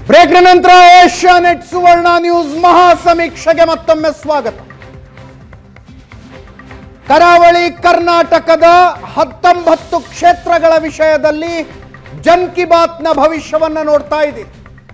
ಬ್ರೇಕ್ನ ನಂತರ Asia Asianet Suvarna news ಮಹಾ ಸಮೀಕ್ಷೆಗೆ ಮತ್ತೊಮ್ಮೆ ಸ್ವಾಗತ ಕರಾವಳಿ ಕರ್ನಾಟಕದ ಹತ್ತೊಂಬತ್ತು ಕ್ಷೇತ್ರಗಳ ವಿಷಯದಲ್ಲಿ ಜನ್ ಕಿ ಬಾತ್ನ ಭವಿಷ್ಯವನ್ನ ನೋಡ್ತಾ ಇದ್ದೀವಿ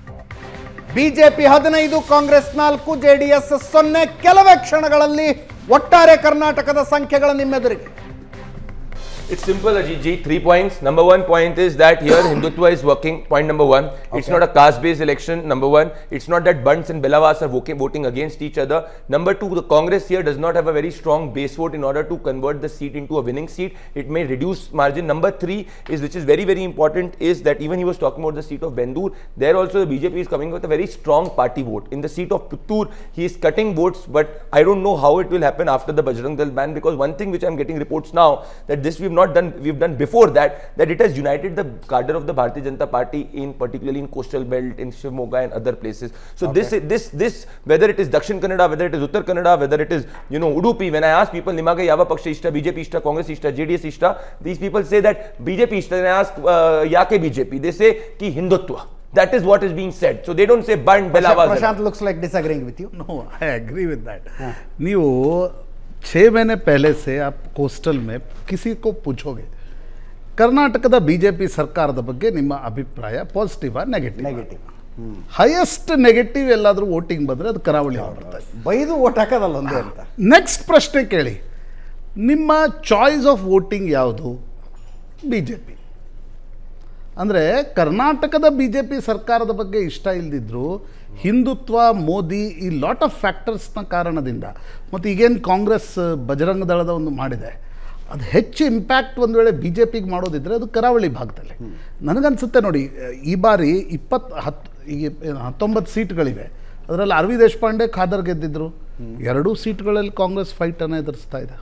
ಬಿಜೆಪಿ ಹದಿನೈದು ಕಾಂಗ್ರೆಸ್ ನಾಲ್ಕು ಜೆಡಿಎಸ್ ಸೊನ್ನೆ ಕೆಲವೇ ಕ್ಷಣಗಳಲ್ಲಿ ಒಟ್ಟಾರೆ ಕರ್ನಾಟಕದ ಸಂಖ್ಯೆಗಳ ನಿಮ್ಮೆದುರಿಗೆ It's simple, Ajit ji. Three points. Number one point is that here Hindutva is working. Point number one. It's not a caste-based election. Number one. It's not that Bunts and Belavas are voting, voting against each other. Number two, the Congress here does not have a very strong base vote in order to convert the seat into a winning seat. It may reduce margin. Number three is, which is very, very important, is that even he was talking about the seat of Bendur. There also the BJP is coming with a very strong party vote. In the seat of Puttur, he is cutting votes, but I don't know how it will happen after the Bajrang Dal ban because one thing which I'm getting reports now that this we've not done, we've done before that, that it has united the cadre of the Bharatiya Janata Party in particularly in coastal belt, in Shivmoga and other places. So this, this, this, whether it is Dakshin Kannada, whether it is Uttar Kannada, whether it is, you know, Udupi, when I ask people, Nimaga Yava Paksha Ishta, BJP Ishta, Congress Ishta, JDS Ishta, these people say that BJP Ishta, and I ask uh, Yake BJP, they say ki Hindutva. That is what is being said. So they don't say Band, Belavas. Prashant looks like disagreeing with you no I agree with that ನೀವು छः महीने पहले से आप coastal में किसी को पूछोगे ಕರ್ನಾಟಕದ ಬಿ ಜೆ ಪಿ ಸರ್ಕಾರದ ಬಗ್ಗೆ ನಿಮ್ಮ ಅಭಿಪ್ರಾಯ positive negative negative highest negative ಎಲ್ಲಾದರೂ ವೋಟಿಂಗ್ ಬಂದರೆ ಅದು ಕರಾವಳಿ ಬರ್ತದೆ ಬೈದು ಓಟ್ ಹಾಕೋದಲ್ಲ ಒಂದೇ ಅಂತ ನೆಕ್ಸ್ಟ್ ಪ್ರಶ್ನೆ ಕೇಳಿ ನಿಮ್ಮ ಚಾಯ್ಸ್ ಆಫ್ ವೋಟಿಂಗ್ ಯಾವುದು ಬಿ ಜೆ ಪಿ ಅಂದರೆ ಕರ್ನಾಟಕದ ಬಿ ಜೆ ಪಿ ಸರ್ಕಾರದ ಬಗ್ಗೆ ಇಷ್ಟ ಇಲ್ಲದಿದ್ದರೂ ಹಿಂದುತ್ವ ಮೋದಿ ಈ ಲಾಟ್ ಆಫ್ ಫ್ಯಾಕ್ಟರ್ಸ್ನ ಕಾರಣದಿಂದ ಮತ್ತು ಈಗೇನು ಕಾಂಗ್ರೆಸ್ ಬಜರಂಗ ದಳದ ಒಂದು ಮಾಡಿದೆ ಅದು ಹೆಚ್ಚು ಇಂಪ್ಯಾಕ್ಟ್ ಒಂದು ವೇಳೆ ಬಿ ಜೆ ಪಿಗೆ ಮಾಡೋದಿದ್ರೆ ಅದು ಕರಾವಳಿ ಭಾಗದಲ್ಲಿ ನನಗನ್ಸುತ್ತೆ ನೋಡಿ ಈ ಬಾರಿ ಇಪ್ಪತ್ತು ಹತ್ತು ಈಗ ಏನು ಹತ್ತೊಂಬತ್ತು ಸೀಟ್ಗಳಿವೆ ಅದರಲ್ಲಿ ಅರವಿ ದೇಶಪಾಂಡೆ ಖಾದರ್ ಗೆದ್ದಿದ್ರು ಎರಡೂ ಸೀಟ್ಗಳಲ್ಲಿ ಕಾಂಗ್ರೆಸ್ ಫೈಟನ್ನು ಎದುರಿಸ್ತಾ ಇದೆ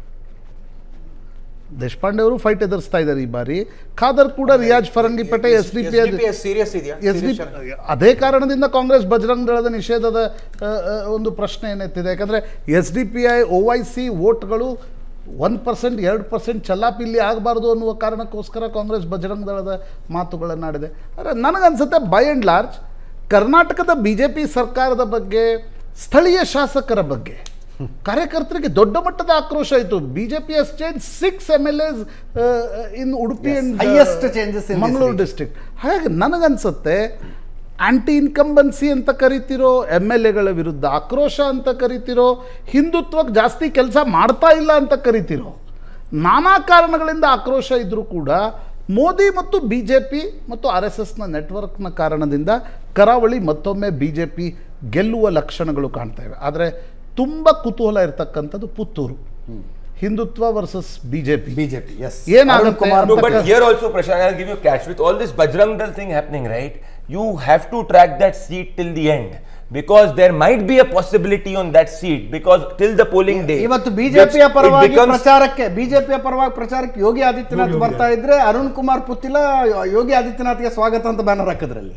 ದೇಶಪಾಂಡೆ ಅವರು ಫೈಟ್ ಎದುರಿಸ್ತಾ ಇದ್ದಾರೆ ಈ ಬಾರಿ ಖಾದರ್ ಕೂಡ Riyaz Farangipete S D P serious ಇದೆಯಾ ಎಸ್ ಡಿ ಅದೇ ಕಾರಣದಿಂದ ಕಾಂಗ್ರೆಸ್ ಬಜರಂಗ ದಳದ ನಿಷೇಧದ ಆ, ಆ, ಒಂದು ಪ್ರಶ್ನೆ ಏನೆತ್ತಿದೆ ಯಾಕಂದರೆ S D P I O Y C ವೋಟ್ಗಳು ಒನ್ ಪರ್ಸೆಂಟ್ ಎರಡು ಪರ್ಸೆಂಟ್ ಚಲ್ಲಾಪಿಲ್ಲಿ ಆಗಬಾರ್ದು ಅನ್ನುವ ಕಾರಣಕ್ಕೋಸ್ಕರ ಕಾಂಗ್ರೆಸ್ ಬಜರಂಗ ದಳದ ಮಾತುಗಳನ್ನಾಡಿದೆ ಆದರೆ ನನಗನ್ಸುತ್ತೆ ಬೈ ಆ್ಯಂಡ್ ಲಾರ್ಜ್ ಕರ್ನಾಟಕದ ಬಿ ಜೆ ಪಿ ಸರ್ಕಾರದ ಬಗ್ಗೆ ಸ್ಥಳೀಯ ಶಾಸಕರ ಬಗ್ಗೆ ಕಾರ್ಯಕರ್ತರಿಗೆ ದೊಡ್ಡ ಮಟ್ಟದ ಆಕ್ರೋಶ ಆಯಿತು B J P change six M L S in Udupi Yes, and, highest changes in this Mangaluru region. District ಹಾಗಾಗಿ ನನಗನ್ಸುತ್ತೆ ಆಂಟಿ ಇನ್ಕಂಬನ್ಸಿ ಅಂತ ಕರಿತಿರೋ ಎಮ್ ಎಲ್ ಎಗಳ ವಿರುದ್ಧ ಆಕ್ರೋಶ ಅಂತ ಕರಿತಿರೋ ಹಿಂದುತ್ವಕ್ಕೆ ಜಾಸ್ತಿ ಕೆಲಸ ಮಾಡ್ತಾ ಇಲ್ಲ ಅಂತ ಕರಿತಿರೋ ನಾನಾ ಕಾರಣಗಳಿಂದ ಆಕ್ರೋಶ ಇದ್ದರೂ ಕೂಡ ಮೋದಿ ಮತ್ತು ಬಿ ಜೆ ಪಿ ಮತ್ತು ಆರ್ ಎಸ್ ಎಸ್ನ ನೆಟ್ವರ್ಕ್ನ ಕಾರಣದಿಂದ ಕರಾವಳಿ ಮತ್ತೊಮ್ಮೆ ಬಿ ಜೆ ಪಿ ಗೆಲ್ಲುವ ಲಕ್ಷಣಗಳು ಕಾಣ್ತಾ ಇವೆ ಆದರೆ ತುಂಬ ಕುತೂಹಲ ಇರತಕ್ಕಂಥದ್ದು Puttur Hindutva versus B J P BJP S ಏನಾಗುತ್ತೆ ಕುಮಾರ್ No, ಅಂತ but here also, Prashant, I'll give you a catch. With all this Bajrang Dal thing happening, right? You have to track that seat till the end. Because there might be a possibility on that seat. Because till the polling day. ಇವತ್ತು ಬಿಜೆಪಿಯ which it ಪರವಾಗಿ becomes- ಪ್ರಚಾರಕ್ಕೆ ಬಿಜೆಪಿಯ ಪರವಾಗಿ ಪ್ರಚಾರಕ್ಕೆ ಯೋಗಿ ಆದಿತ್ಯನಾಥ್ ಬರ್ತಾ ಇದ್ರೆ ಅರುಣ್ ಕುಮಾರ್ ಪುತ್ತಿಲ ಯೋಗಿ ಆದಿತ್ಯನಾಥ್ಗೆ ಸ್ವಾಗತ ಅಂತ ಬ್ಯಾನರ್ ಹಾಕಿದ್ರಲ್ಲಿ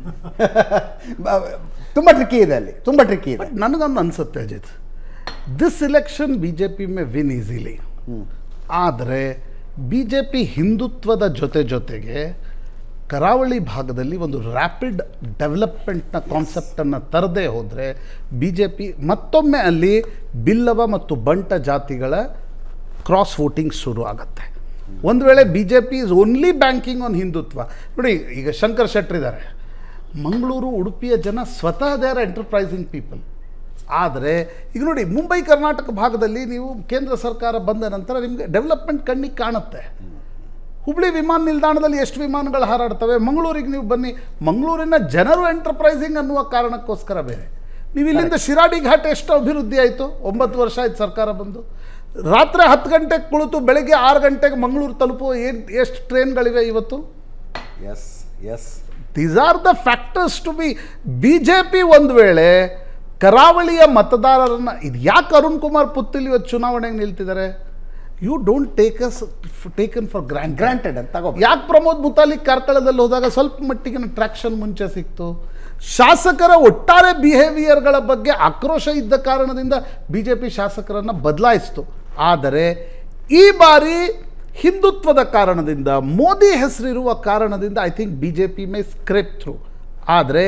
ಬ- ತುಂಬಾ ಟ್ರಿಕ್ಕಿ ಇದೆ ಅಲ್ಲಿ ತುಂಬಾ ಟ್ರಿಕ್ಕಿ ಇದೆ ನನಗೊಂದು ಅನ್ಸುತ್ತೆ Ajit this election B J P may win easily ಆದರೆ ಬಿ ಜೆ ಪಿ ಹಿಂದುತ್ವದ ಜೊತೆ ಜೊತೆಗೆ ಕರಾವಳಿ ಭಾಗದಲ್ಲಿ ಒಂದು ರ್ಯಾಪಿಡ್ ಡೆವಲಪ್ಮೆಂಟ್ನ ಕಾನ್ಸೆಪ್ಟನ್ನು ತರದೇ ಹೋದರೆ ಬಿ ಜೆ ಪಿ ಮತ್ತೊಮ್ಮೆ ಅಲ್ಲಿ ಬಿಲ್ಲವ ಮತ್ತು ಬಂಟ ಜಾತಿಗಳ ಕ್ರಾಸ್ ವೋಟಿಂಗ್ ಶುರು ಆಗುತ್ತೆ ಒಂದು ವೇಳೆ B J P is only banking on Hindutva ನೋಡಿ ಈಗ ಶಂಕರ್ ಶೆಟ್ರ್ ಇದ್ದಾರೆ ಮಂಗಳೂರು ಉಡುಪಿಯ ಜನ ಸ್ವತಃ ದೇ ಆರ್ ಎಂಟರ್ಪ್ರೈಸಿಂಗ್ ಪೀಪಲ್ ಆದರೆ ಈಗ ನೋಡಿ ಮುಂಬೈ ಕರ್ನಾಟಕ ಭಾಗದಲ್ಲಿ ನೀವು ಕೇಂದ್ರ ಸರ್ಕಾರ ಬಂದ ನಂತರ ನಿಮಗೆ ಡೆವಲಪ್ಮೆಂಟ್ ಕಣ್ಣಿಗೆ ಕಾಣುತ್ತೆ ಹುಬ್ಳಿ ವಿಮಾನ ನಿಲ್ದಾಣದಲ್ಲಿ ಎಷ್ಟು ವಿಮಾನಗಳು ಹಾರಾಡ್ತವೆ ಮಂಗಳೂರಿಗೆ ನೀವು ಬನ್ನಿ ಮಂಗಳೂರಿನ ಜನರು ಎಂಟರ್ಪ್ರೈಸಿಂಗ್ ಅನ್ನುವ ಕಾರಣಕ್ಕೋಸ್ಕರ ಬೇರೆ ನೀವು ಇಲ್ಲಿಂದ ಶಿರಾಡಿ ಘಾಟ್ ಎಷ್ಟು ಅಭಿವೃದ್ಧಿ ಆಯಿತು ಒಂಬತ್ತು ವರ್ಷ ಆಯ್ತು ಸರ್ಕಾರ ಬಂದು ರಾತ್ರಿ ಹತ್ತು ಗಂಟೆಗೆ ಕುಳಿತು ಬೆಳಗ್ಗೆ ಆರು ಗಂಟೆಗೆ ಮಂಗಳೂರು ತಲುಪುವ ಏನು ಎಷ್ಟು ಟ್ರೈನ್ಗಳಿವೆ ಇವತ್ತು S S these are the factors to B B J P ಒಂದು ವೇಳೆ ಕರಾವಳಿಯ ಮತದಾರರನ್ನು ಇದು ಯಾಕೆ ಅರುಣ್ ಕುಮಾರ್ ಪುತ್ತಿಲ್ ಇವತ್ತು ಚುನಾವಣೆಗೆ ನಿಲ್ತಿದ್ದಾರೆ you don't take us taken for grant granted ಅಂತ ತಗೋ ಯಾಕೆ ಪ್ರಮೋದ್ ಮುತಾಲಿಕ್ ಕಾರ್ಕಳದಲ್ಲಿ ಹೋದಾಗ ಸ್ವಲ್ಪ ಮಟ್ಟಿಗಿನ ಟ್ರ್ಯಾಕ್ಷನ್ ಮುಂಚೆ ಸಿಕ್ತು ಶಾಸಕರ ಒಟ್ಟಾರೆ ಬಿಹೇವಿಯರ್ಗಳ ಬಗ್ಗೆ ಆಕ್ರೋಶ ಇದ್ದ ಕಾರಣದಿಂದ ಬಿ ಜೆ ಪಿ ಶಾಸಕರನ್ನು ಬದಲಾಯಿಸಿತು ಆದರೆ ಈ ಬಾರಿ ಹಿಂದುತ್ವದ ಕಾರಣದಿಂದ ಮೋದಿ ಹೆಸರಿರುವ ಕಾರಣದಿಂದ I think B J P may scrape through ಆದರೆ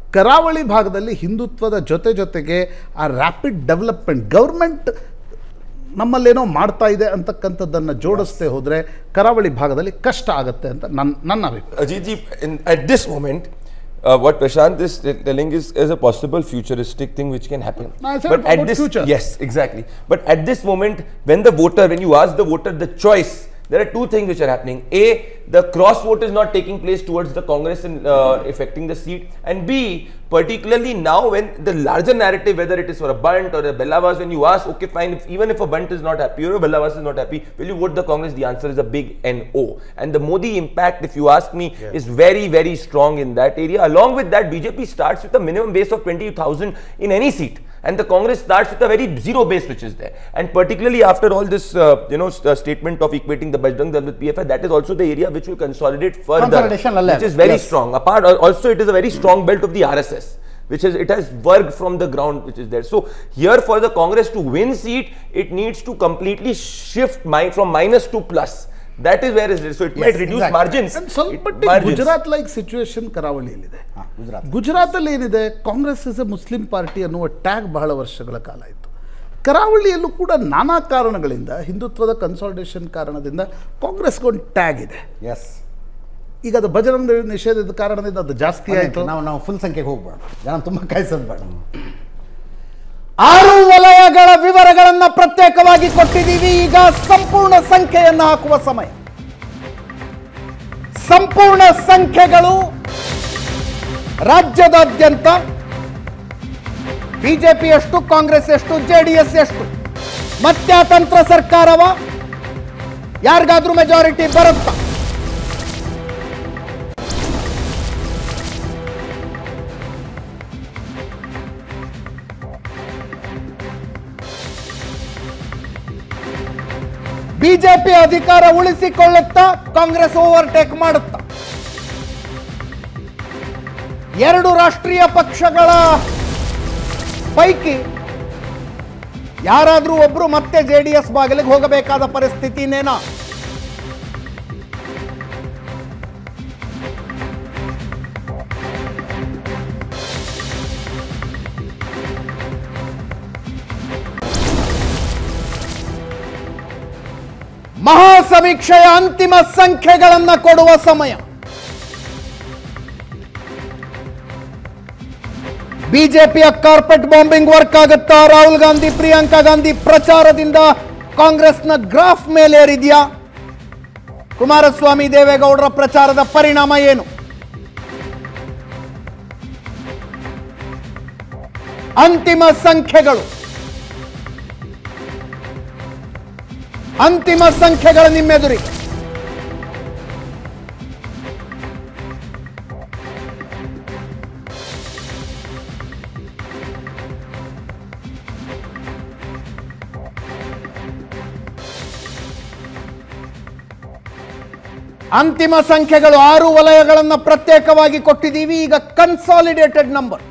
ಕರಾವಳಿ ಭಾಗದಲ್ಲಿ ಹಿಂದುತ್ವದ ಜೊತೆ ಜೊತೆಗೆ ಆ ರ್ಯಾಪಿಡ್ ಡೆವಲಪ್ಮೆಂಟ್ ಗೌರ್ಮೆಂಟ್ ನಮ್ಮಲ್ಲೇನೋ ಮಾಡ್ತಾ ಇದೆ ಅಂತಕ್ಕಂಥದ್ದನ್ನು ಜೋಡಿಸ್ದೆ ಹೋದರೆ ಕರಾವಳಿ ಭಾಗದಲ್ಲಿ ಕಷ್ಟ ಆಗುತ್ತೆ ಅಂತ ನನ್ನ ನನ್ನ ಅಭಿಪ್ರಾಯ Ajit ji, in, at this moment, uh, what Prashant is t- telling is, is a possible futuristic thing which can happen. No, I said but at about this, future. yes, exactly. But at this moment, when the voter, when you ask the voter the choice, there are two things which are happening. A, the cross vote is not taking place towards the Congress and uh, affecting the seat. And B, particularly now when the larger narrative, whether it is for a bunt or a Bellavas, when you ask, okay, fine, if, even if a bunt is not happy or a Bellavas is not happy, will you vote the Congress? The answer is a big NO. And the Modi impact, if you ask me, is very, very strong in that area. Along with that, BJP starts with a minimum base of 20,000 in any seat. And the Congress starts with a very zero base which is there. And particularly after all this, uh, you know, st- uh, statement of equating the Bajrang Dal with PFI, that is also the area which will consolidate further. Consolidation level, Which is very yes. strong. Apart, al- also it is a very strong belt of the RSS. Which is it has worked from the ground, which is there. So here for the Congress to win seat, it needs to completely shift mi- from minus to plus. That is where it is. So it might reduce exactly. margins. And ಸ್ವಲ್ಪ It- ಮಟ್ಟಿಗೆ margins. Gujarat like situation ಕರಾವಳಿಯಲ್ಲಿದೆ ಹಾ, ಗುಜರಾತ್ ಗುಜರಾತಲ್ಲಿ ಏನಿದೆ Congress is a Muslim party ಅನ್ನುವ tag ಬಹಳ ವರ್ಷಗಳ ಕಾಲ ಇತ್ತು ಕರಾವಳಿಯಲ್ಲೂ ಕೂಡ ನಾನಾ ಕಾರಣಗಳಿಂದ ಹಿಂದುತ್ವದ ಕನ್ಸಾಲ್ಟೇಷನ್ ಕಾರಣದಿಂದ ಕಾಂಗ್ರೆಸ್ಗೊಂದು ಟ್ಯಾಗ್ ಇದೆ ಎಸ್ ಈಗ ಅದು ಬಜರಂಗ ದಳ ನಿಷೇಧದ ಕಾರಣದಿಂದ ಅದು ಜಾಸ್ತಿ ಆಯಿತು ನಾವು ನಾವು ಫುಲ್ ಸಂಖ್ಯೆಗೆ ಹೋಗ್ಬೇಡ ಜನ ತುಂಬ ಕಾಯಿಸೋದು ಬೇಡ ಆರು ವಲಯಗಳ ವಿವರಗಳನ್ನ ಪ್ರತ್ಯೇಕವಾಗಿ ಕೊಟ್ಟಿದ್ದೀವಿ ಈಗ ಸಂಪೂರ್ಣ ಸಂಖ್ಯೆಯನ್ನು ಹಾಕುವ ಸಮಯ ಸಂಪೂರ್ಣ ಸಂಖ್ಯೆಗಳು ರಾಜ್ಯದಾದ್ಯಂತ ಬಿಜೆಪಿ ಎಷ್ಟು ಕಾಂಗ್ರೆಸ್ ಎಷ್ಟು ಜೆಡಿಎಸ್ ಎಷ್ಟು ಮತ್ಯಾತಂತ್ರ ಸರ್ಕಾರವ ಯಾರಿಗಾದ್ರೂ ಮೆಜಾರಿಟಿ ಬರುತ್ತಾ ಬಿಜೆಪಿ ಅಧಿಕಾರ ಉಳಿಸಿಕೊಳ್ಳುತ್ತಾ ಕಾಂಗ್ರೆಸ್ ಓವರ್ಟೇಕ್ ಮಾಡುತ್ತಾ ಎರಡು ರಾಷ್ಟ್ರೀಯ ಪಕ್ಷಗಳ ಪೈಕಿ ಯಾರಾದರೂ ಒಬ್ರು ಮತ್ತೆ ಜೆ ಡಿ ಎಸ್ ಬಾಗಿಲಿಗೆ ಹೋಗಬೇಕಾದ ಪರಿಸ್ಥಿತಿನೇನಾ ಮಹಾ ಸಮೀಕ್ಷೆಯ ಅಂತಿಮ ಸಂಖ್ಯೆಗಳನ್ನು ಕೊಡುವ ಸಮಯ ಬಿಜೆಪಿಯ ಕಾರ್ಪೆಟ್ ಬಾಂಬಿಂಗ್ ವರ್ಕ್ ಆಗುತ್ತಾ ರಾಹುಲ್ ಗಾಂಧಿ ಪ್ರಿಯಾಂಕಾ ಗಾಂಧಿ ಪ್ರಚಾರದಿಂದ ಕಾಂಗ್ರೆಸ್ನ ಗ್ರಾಫ್ ಮೇಲೇರಿದೆಯಾ ಕುಮಾರಸ್ವಾಮಿ ದೇವೇಗೌಡರ ಪ್ರಚಾರದ ಪರಿಣಾಮ ಏನು ಅಂತಿಮ ಸಂಖ್ಯೆಗಳು ಅಂತಿಮ ಸಂಖ್ಯೆಗಳು ನಿಮ್ಮೆದುರಿಗೆ ಅಂತಿಮ ಸಂಖ್ಯೆಗಳು ಆರು ವಲಯಗಳನ್ನು ಪ್ರತ್ಯೇಕವಾಗಿ ಕೊಟ್ಟಿದ್ದೀವಿ ಈಗ ಕನ್ಸಾಲಿಡೇಟೆಡ್ ನಂಬರ್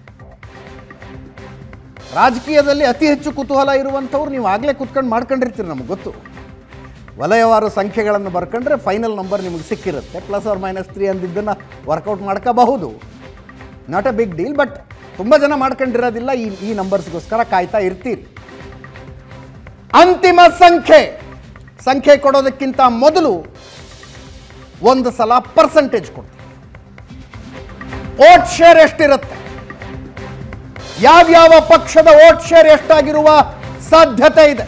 ರಾಜಕೀಯದಲ್ಲಿ ಅತಿ ಹೆಚ್ಚು ಕುತೂಹಲ ಇರುವಂಥವ್ರು ನೀವು ಆಗಲೇ ಕುತ್ಕೊಂಡು ಮಾಡ್ಕೊಂಡಿರ್ತೀರಿ ನಮಗೆ ಗೊತ್ತು ವಲಯವಾರು ಸಂಖ್ಯೆಗಳನ್ನು ಬರ್ಕೊಂಡ್ರೆ ಫೈನಲ್ ನಂಬರ್ ನಿಮಗೆ ಸಿಕ್ಕಿರುತ್ತೆ ಪ್ಲಸ್ ಆರ್ ಮೈನಸ್ ತ್ರೀ ಅಂದಿದ್ದನ್ನು ವರ್ಕೌಟ್ ಮಾಡ್ಕೋಬಹುದು not a big deal but ತುಂಬ ಜನ ಮಾಡ್ಕೊಂಡಿರೋದಿಲ್ಲ ಈ ಈ ನಂಬರ್ಸ್ಗೋಸ್ಕರ ಕಾಯ್ತಾ ಇರ್ತೀರಿ ಅಂತಿಮ ಸಂಖ್ಯೆ ಸಂಖ್ಯೆ ಕೊಡೋದಕ್ಕಿಂತ ಮೊದಲು ಒಂದು ಸಲ ಪರ್ಸೆಂಟೇಜ್ ಕೊಡ್ತೀವಿ ಓಟ್ ಶೇರ್ ಎಷ್ಟಿರುತ್ತೆ ಯಾವ್ಯಾವ ಪಕ್ಷದ ಓಟ್ ಶೇರ್ ಎಷ್ಟಾಗಿರುವ ಸಾಧ್ಯತೆ ಇದೆ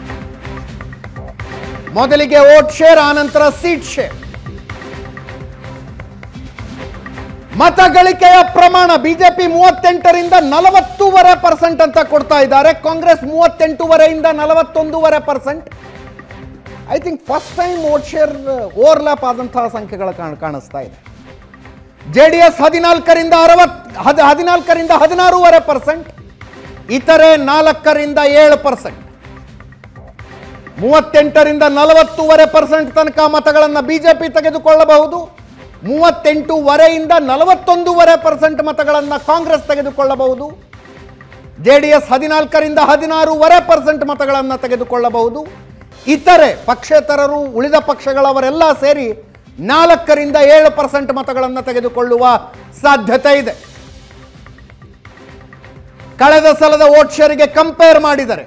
ಮೊದಲಿಗೆ ಓಟ್ ಶೇರ್ ಆನಂತರ ಸೀಟ್ ಶೇರ್ ಮತಗಳಿಕೆಯ ಪ್ರಮಾಣ ಬಿಜೆಪಿ ಮೂವತ್ತೆಂಟರಿಂದ ನಲವತ್ತೂವರೆ ಪರ್ಸೆಂಟ್ ಅಂತ ಕೊಡ್ತಾ ಇದ್ದಾರೆ ಕಾಂಗ್ರೆಸ್ ಮೂವತ್ತೆಂಟೂವರೆಯಿಂದ ನಲವತ್ತೊಂದೂವರೆ percent I think first time vote share overlap ಆದಂತಹ ಸಂಖ್ಯೆಗಳು ಕಾಣ ಕಾಣಿಸ್ತಾ ಇದೆ ಜೆ ಡಿ ಎಸ್ ಹದಿನಾಲ್ಕರಿಂದ ಅರವತ್ ಹದ್ ಹದಿನಾಲ್ಕರಿಂದ ಹದಿನಾರೂವರೆ ಪರ್ಸೆಂಟ್ ಇತರೆ ನಾಲ್ಕರಿಂದ ಏಳು ಪರ್ಸೆಂಟ್ ಮೂವತ್ತೆಂಟರಿಂದ ನಲವತ್ತೂವರೆ ಪರ್ಸೆಂಟ್ ತನಕ ಮತಗಳನ್ನು ಬಿಜೆಪಿ ತೆಗೆದುಕೊಳ್ಳಬಹುದು ಮೂವತ್ತೆಂಟೂವರೆಯಿಂದ ನಲವತ್ತೊಂದೂವರೆ ಪರ್ಸೆಂಟ್ ಮತಗಳನ್ನು ಕಾಂಗ್ರೆಸ್ ತೆಗೆದುಕೊಳ್ಳಬಹುದು ಜೆ ಡಿ ಎಸ್ ಹದಿನಾಲ್ಕರಿಂದ ಹದಿನಾರೂವರೆ ಪರ್ಸೆಂಟ್ ಮತಗಳನ್ನು ತೆಗೆದುಕೊಳ್ಳಬಹುದು ಇತರೆ ಪಕ್ಷೇತರರು ಉಳಿದ ಪಕ್ಷಗಳವರೆಲ್ಲ ಸೇರಿ ನಾಲ್ಕರಿಂದ ಏಳು ಪರ್ಸೆಂಟ್ ಮತಗಳನ್ನು ತೆಗೆದುಕೊಳ್ಳುವ ಸಾಧ್ಯತೆ ಇದೆ ಕಳೆದ ಸಲದ ವೋಟ್ ಶೇರಿಗೆ ಕಂಪೇರ್ ಮಾಡಿದರೆ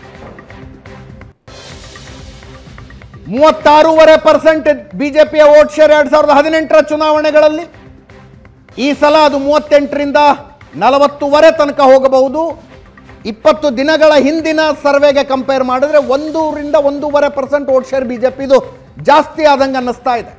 ಮೂವತ್ತಾರೂವರೆ ಪರ್ಸೆಂಟ್ ಬಿಜೆಪಿಯ ವೋಟ್ ಶೇರ್ ಎರಡ್ ಸಾವಿರದ ಹದಿನೆಂಟರ ಚುನಾವಣೆಗಳಲ್ಲಿ ಈ ಸಲ ಅದು ಮೂವತ್ತೆಂಟರಿಂದ ನಲವತ್ತುವರೆ ತನಕ ಹೋಗಬಹುದು ಇಪ್ಪತ್ತು ದಿನಗಳ ಹಿಂದಿನ ಸರ್ವೆಗೆ ಕಂಪೇರ್ ಮಾಡಿದ್ರೆ ಒಂದೂರಿಂದ ಒಂದೂವರೆ ಪರ್ಸೆಂಟ್ ವೋಟ್ ಶೇರ್ ಬಿಜೆಪಿದು ಜಾಸ್ತಿ ಆದಂಗೆ ಅನ್ನಿಸ್ತಾ ಇದೆ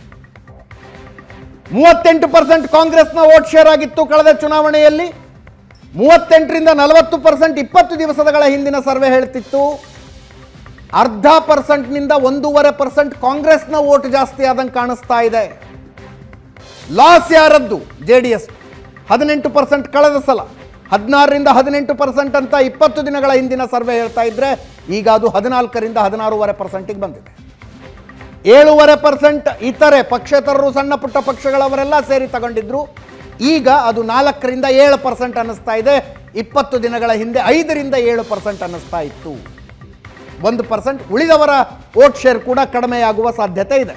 ಮೂವತ್ತೆಂಟು ಪರ್ಸೆಂಟ್ ಕಾಂಗ್ರೆಸ್ನ ವೋಟ್ ಶೇರ್ ಆಗಿತ್ತು ಕಳೆದ ಚುನಾವಣೆಯಲ್ಲಿ ಮೂವತ್ತೆಂಟರಿಂದ ನಲವತ್ತು ಪರ್ಸೆಂಟ್ ಇಪ್ಪತ್ತು ದಿವಸಗಳ ಹಿಂದಿನ ಸರ್ವೆ ಹೇಳ್ತಿತ್ತು ಅರ್ಧ ಪರ್ಸೆಂಟ್ನಿಂದ ಒಂದೂವರೆ ಪರ್ಸೆಂಟ್ ಕಾಂಗ್ರೆಸ್ನ ವೋಟ್ ಜಾಸ್ತಿ ಆದಂಗೆ ಕಾಣಿಸ್ತಾ ಇದೆ ಲಾಸ್ ಯಾರದ್ದು ಜೆ ಡಿ ಎಸ್ ಹದಿನೆಂಟು ಪರ್ಸೆಂಟ್ ಕಳೆದ ಸಲ ಹದಿನಾರರಿಂದ ಹದಿನೆಂಟು ಪರ್ಸೆಂಟ್ ಅಂತ ಇಪ್ಪತ್ತು ದಿನಗಳ ಹಿಂದಿನ ಸರ್ವೆ ಹೇಳ್ತಾ ಇದ್ರೆ ಈಗ ಅದು ಹದಿನಾಲ್ಕರಿಂದ ಹದಿನಾರೂವರೆ ಪರ್ಸೆಂಟಿಗೆ ಬಂದಿದೆ ಏಳೂವರೆ ಪರ್ಸೆಂಟ್ ಇತರೆ ಪಕ್ಷೇತರರು ಸಣ್ಣ ಪುಟ್ಟ ಪಕ್ಷಗಳವರೆಲ್ಲ ಸೇರಿ ತಗೊಂಡಿದ್ರು ಈಗ ಅದು ನಾಲ್ಕರಿಂದ ಏಳು ಪರ್ಸೆಂಟ್ ಅನ್ನಿಸ್ತಾ ಇದೆ ಇಪ್ಪತ್ತು ದಿನಗಳ ಹಿಂದೆ ಐದರಿಂದ ಏಳು ಪರ್ಸೆಂಟ್ ಅನ್ನಿಸ್ತಾ ಇತ್ತು ಒಂದು ಪರ್ಸೆಂಟ್ ಉಳಿದವರ ವೋಟ್ ಶೇರ್ ಕೂಡ ಕಡಿಮೆಯಾಗುವ ಸಾಧ್ಯತೆ ಇದೆ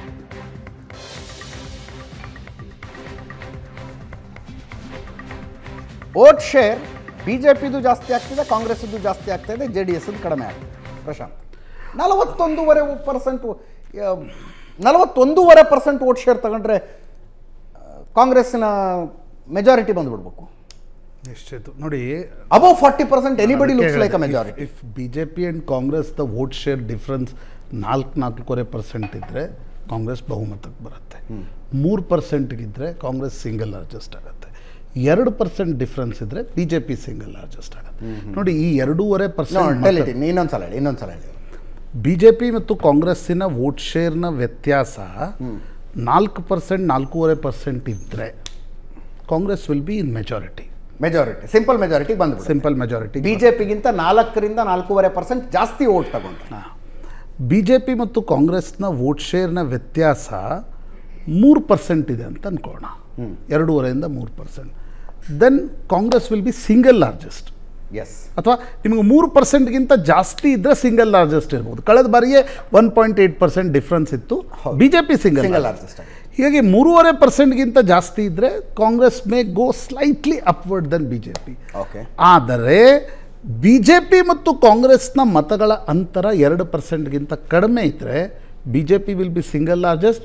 ವೋಟ್ ಶೇರ್ ಬಿಜೆಪಿದು ಜಾಸ್ತಿ ಆಗ್ತಿದೆ ಕಾಂಗ್ರೆಸ್ದು ಜಾಸ್ತಿ ಆಗ್ತಾ ಇದೆ ಜೆ ಡಿ ಎಸ್ ಕಡಿಮೆ ಆಗ್ತಿದೆ ಪ್ರಶಾಂತ್ ನಲವತ್ತೊಂದೂವರೆ ಪರ್ಸೆಂಟ್ ನಲವತ್ತೊಂದೂವರೆ ಪರ್ಸೆಂಟ್ ವೋಟ್ ಶೇರ್ ತಗೊಂಡ್ರೆ ಆ, ಕಾಂಗ್ರೆಸ್ಸಿನ ಮೆಜಾರಿಟಿ ಬಂದ್ಬಿಡ್ಬೇಕು ಎಷ್ಟಿತ್ತು ನೋಡಿ above forty percent anybody looks like a majority if B J P and Congress the vote share difference ನಾಲ್ಕು ನಾಲ್ಕೂವರೆ ಪರ್ಸೆಂಟ್ ಇದ್ದರೆ ಕಾಂಗ್ರೆಸ್ ಬಹುಮತಕ್ಕೆ ಬರುತ್ತೆ ಮೂರು ಪರ್ಸೆಂಟ್ಗಿದ್ದರೆ ಕಾಂಗ್ರೆಸ್ ಸಿಂಗಲ್ ಲಾರ್ಜೆಸ್ಟ್ ಆಗುತ್ತೆ ಎರಡು ಪರ್ಸೆಂಟ್ ಡಿಫ್ರೆನ್ಸ್ ಇದ್ದರೆ B J P single largest ಆಗುತ್ತೆ ನೋಡಿ ಈ ಎರಡೂವರೆ ಪರ್ಸೆಂಟ್ ಇನ್ನೊಂದ್ಸಲ ಹೇಳಿ ಇನ್ನೊಂದ್ಸಲ ಹೇಳಿ ಬಿ ಜೆ ಪಿ ಮತ್ತು ಕಾಂಗ್ರೆಸ್ಸಿನ ವೋಟ್ ಶೇರ್ನ ವ್ಯತ್ಯಾಸ ನಾಲ್ಕು ಪರ್ಸೆಂಟ್ ನಾಲ್ಕೂವರೆ ಪರ್ಸೆಂಟ್ ಇದ್ದರೆ Congress will be in majority majority simple majority ಬಂದ್ಬಿಡುತ್ತೆ ಸಿಂಪಲ್ ಮೆಜಾರಿಟಿ ಬಿಜೆಪಿಗಿಂತ ನಾಲ್ಕರಿಂದ ನಾಲ್ಕೂವರೆ ಪರ್ಸೆಂಟ್ ಜಾಸ್ತಿ ವೋಟ್ ತಗೊಂಡ್ರೆ ಬಿ ಜೆ ಪಿ ಮತ್ತು ಕಾಂಗ್ರೆಸ್ನ ವೋಟ್ ಶೇರ್ನ ವ್ಯತ್ಯಾಸ ಮೂರು ಪರ್ಸೆಂಟ್ ಇದೆ ಅಂತ ಅನ್ಕೋಣ ಎರಡೂವರೆಯಿಂದ ಮೂರು percent then Congress will be single largest ಎಸ್ ಅಥವಾ ನಿಮಗೆ ಮೂರು ಪರ್ಸೆಂಟ್ಗಿಂತ ಜಾಸ್ತಿ ಇದ್ದರೆ ಸಿಂಗಲ್ ಲಾರ್ಜೆಸ್ಟ್ ಇರ್ಬೋದು ಕಳೆದ ಬಾರಿಗೆ one point eight percent difference ಇತ್ತು B J P single single largest ಹೀಗಾಗಿ ಮೂರುವರೆ ಪರ್ಸೆಂಟ್ಗಿಂತ ಜಾಸ್ತಿ ಇದ್ದರೆ Congress may go slightly upward then B J P okay ಆದರೆ ಬಿ ಜೆ ಪಿ ಮತ್ತು ಕಾಂಗ್ರೆಸ್ನ ಮತಗಳ ಅಂತರ ಎರಡು ಪರ್ಸೆಂಟ್ಗಿಂತ ಕಡಿಮೆ ಇದ್ದರೆ B J P will be single largest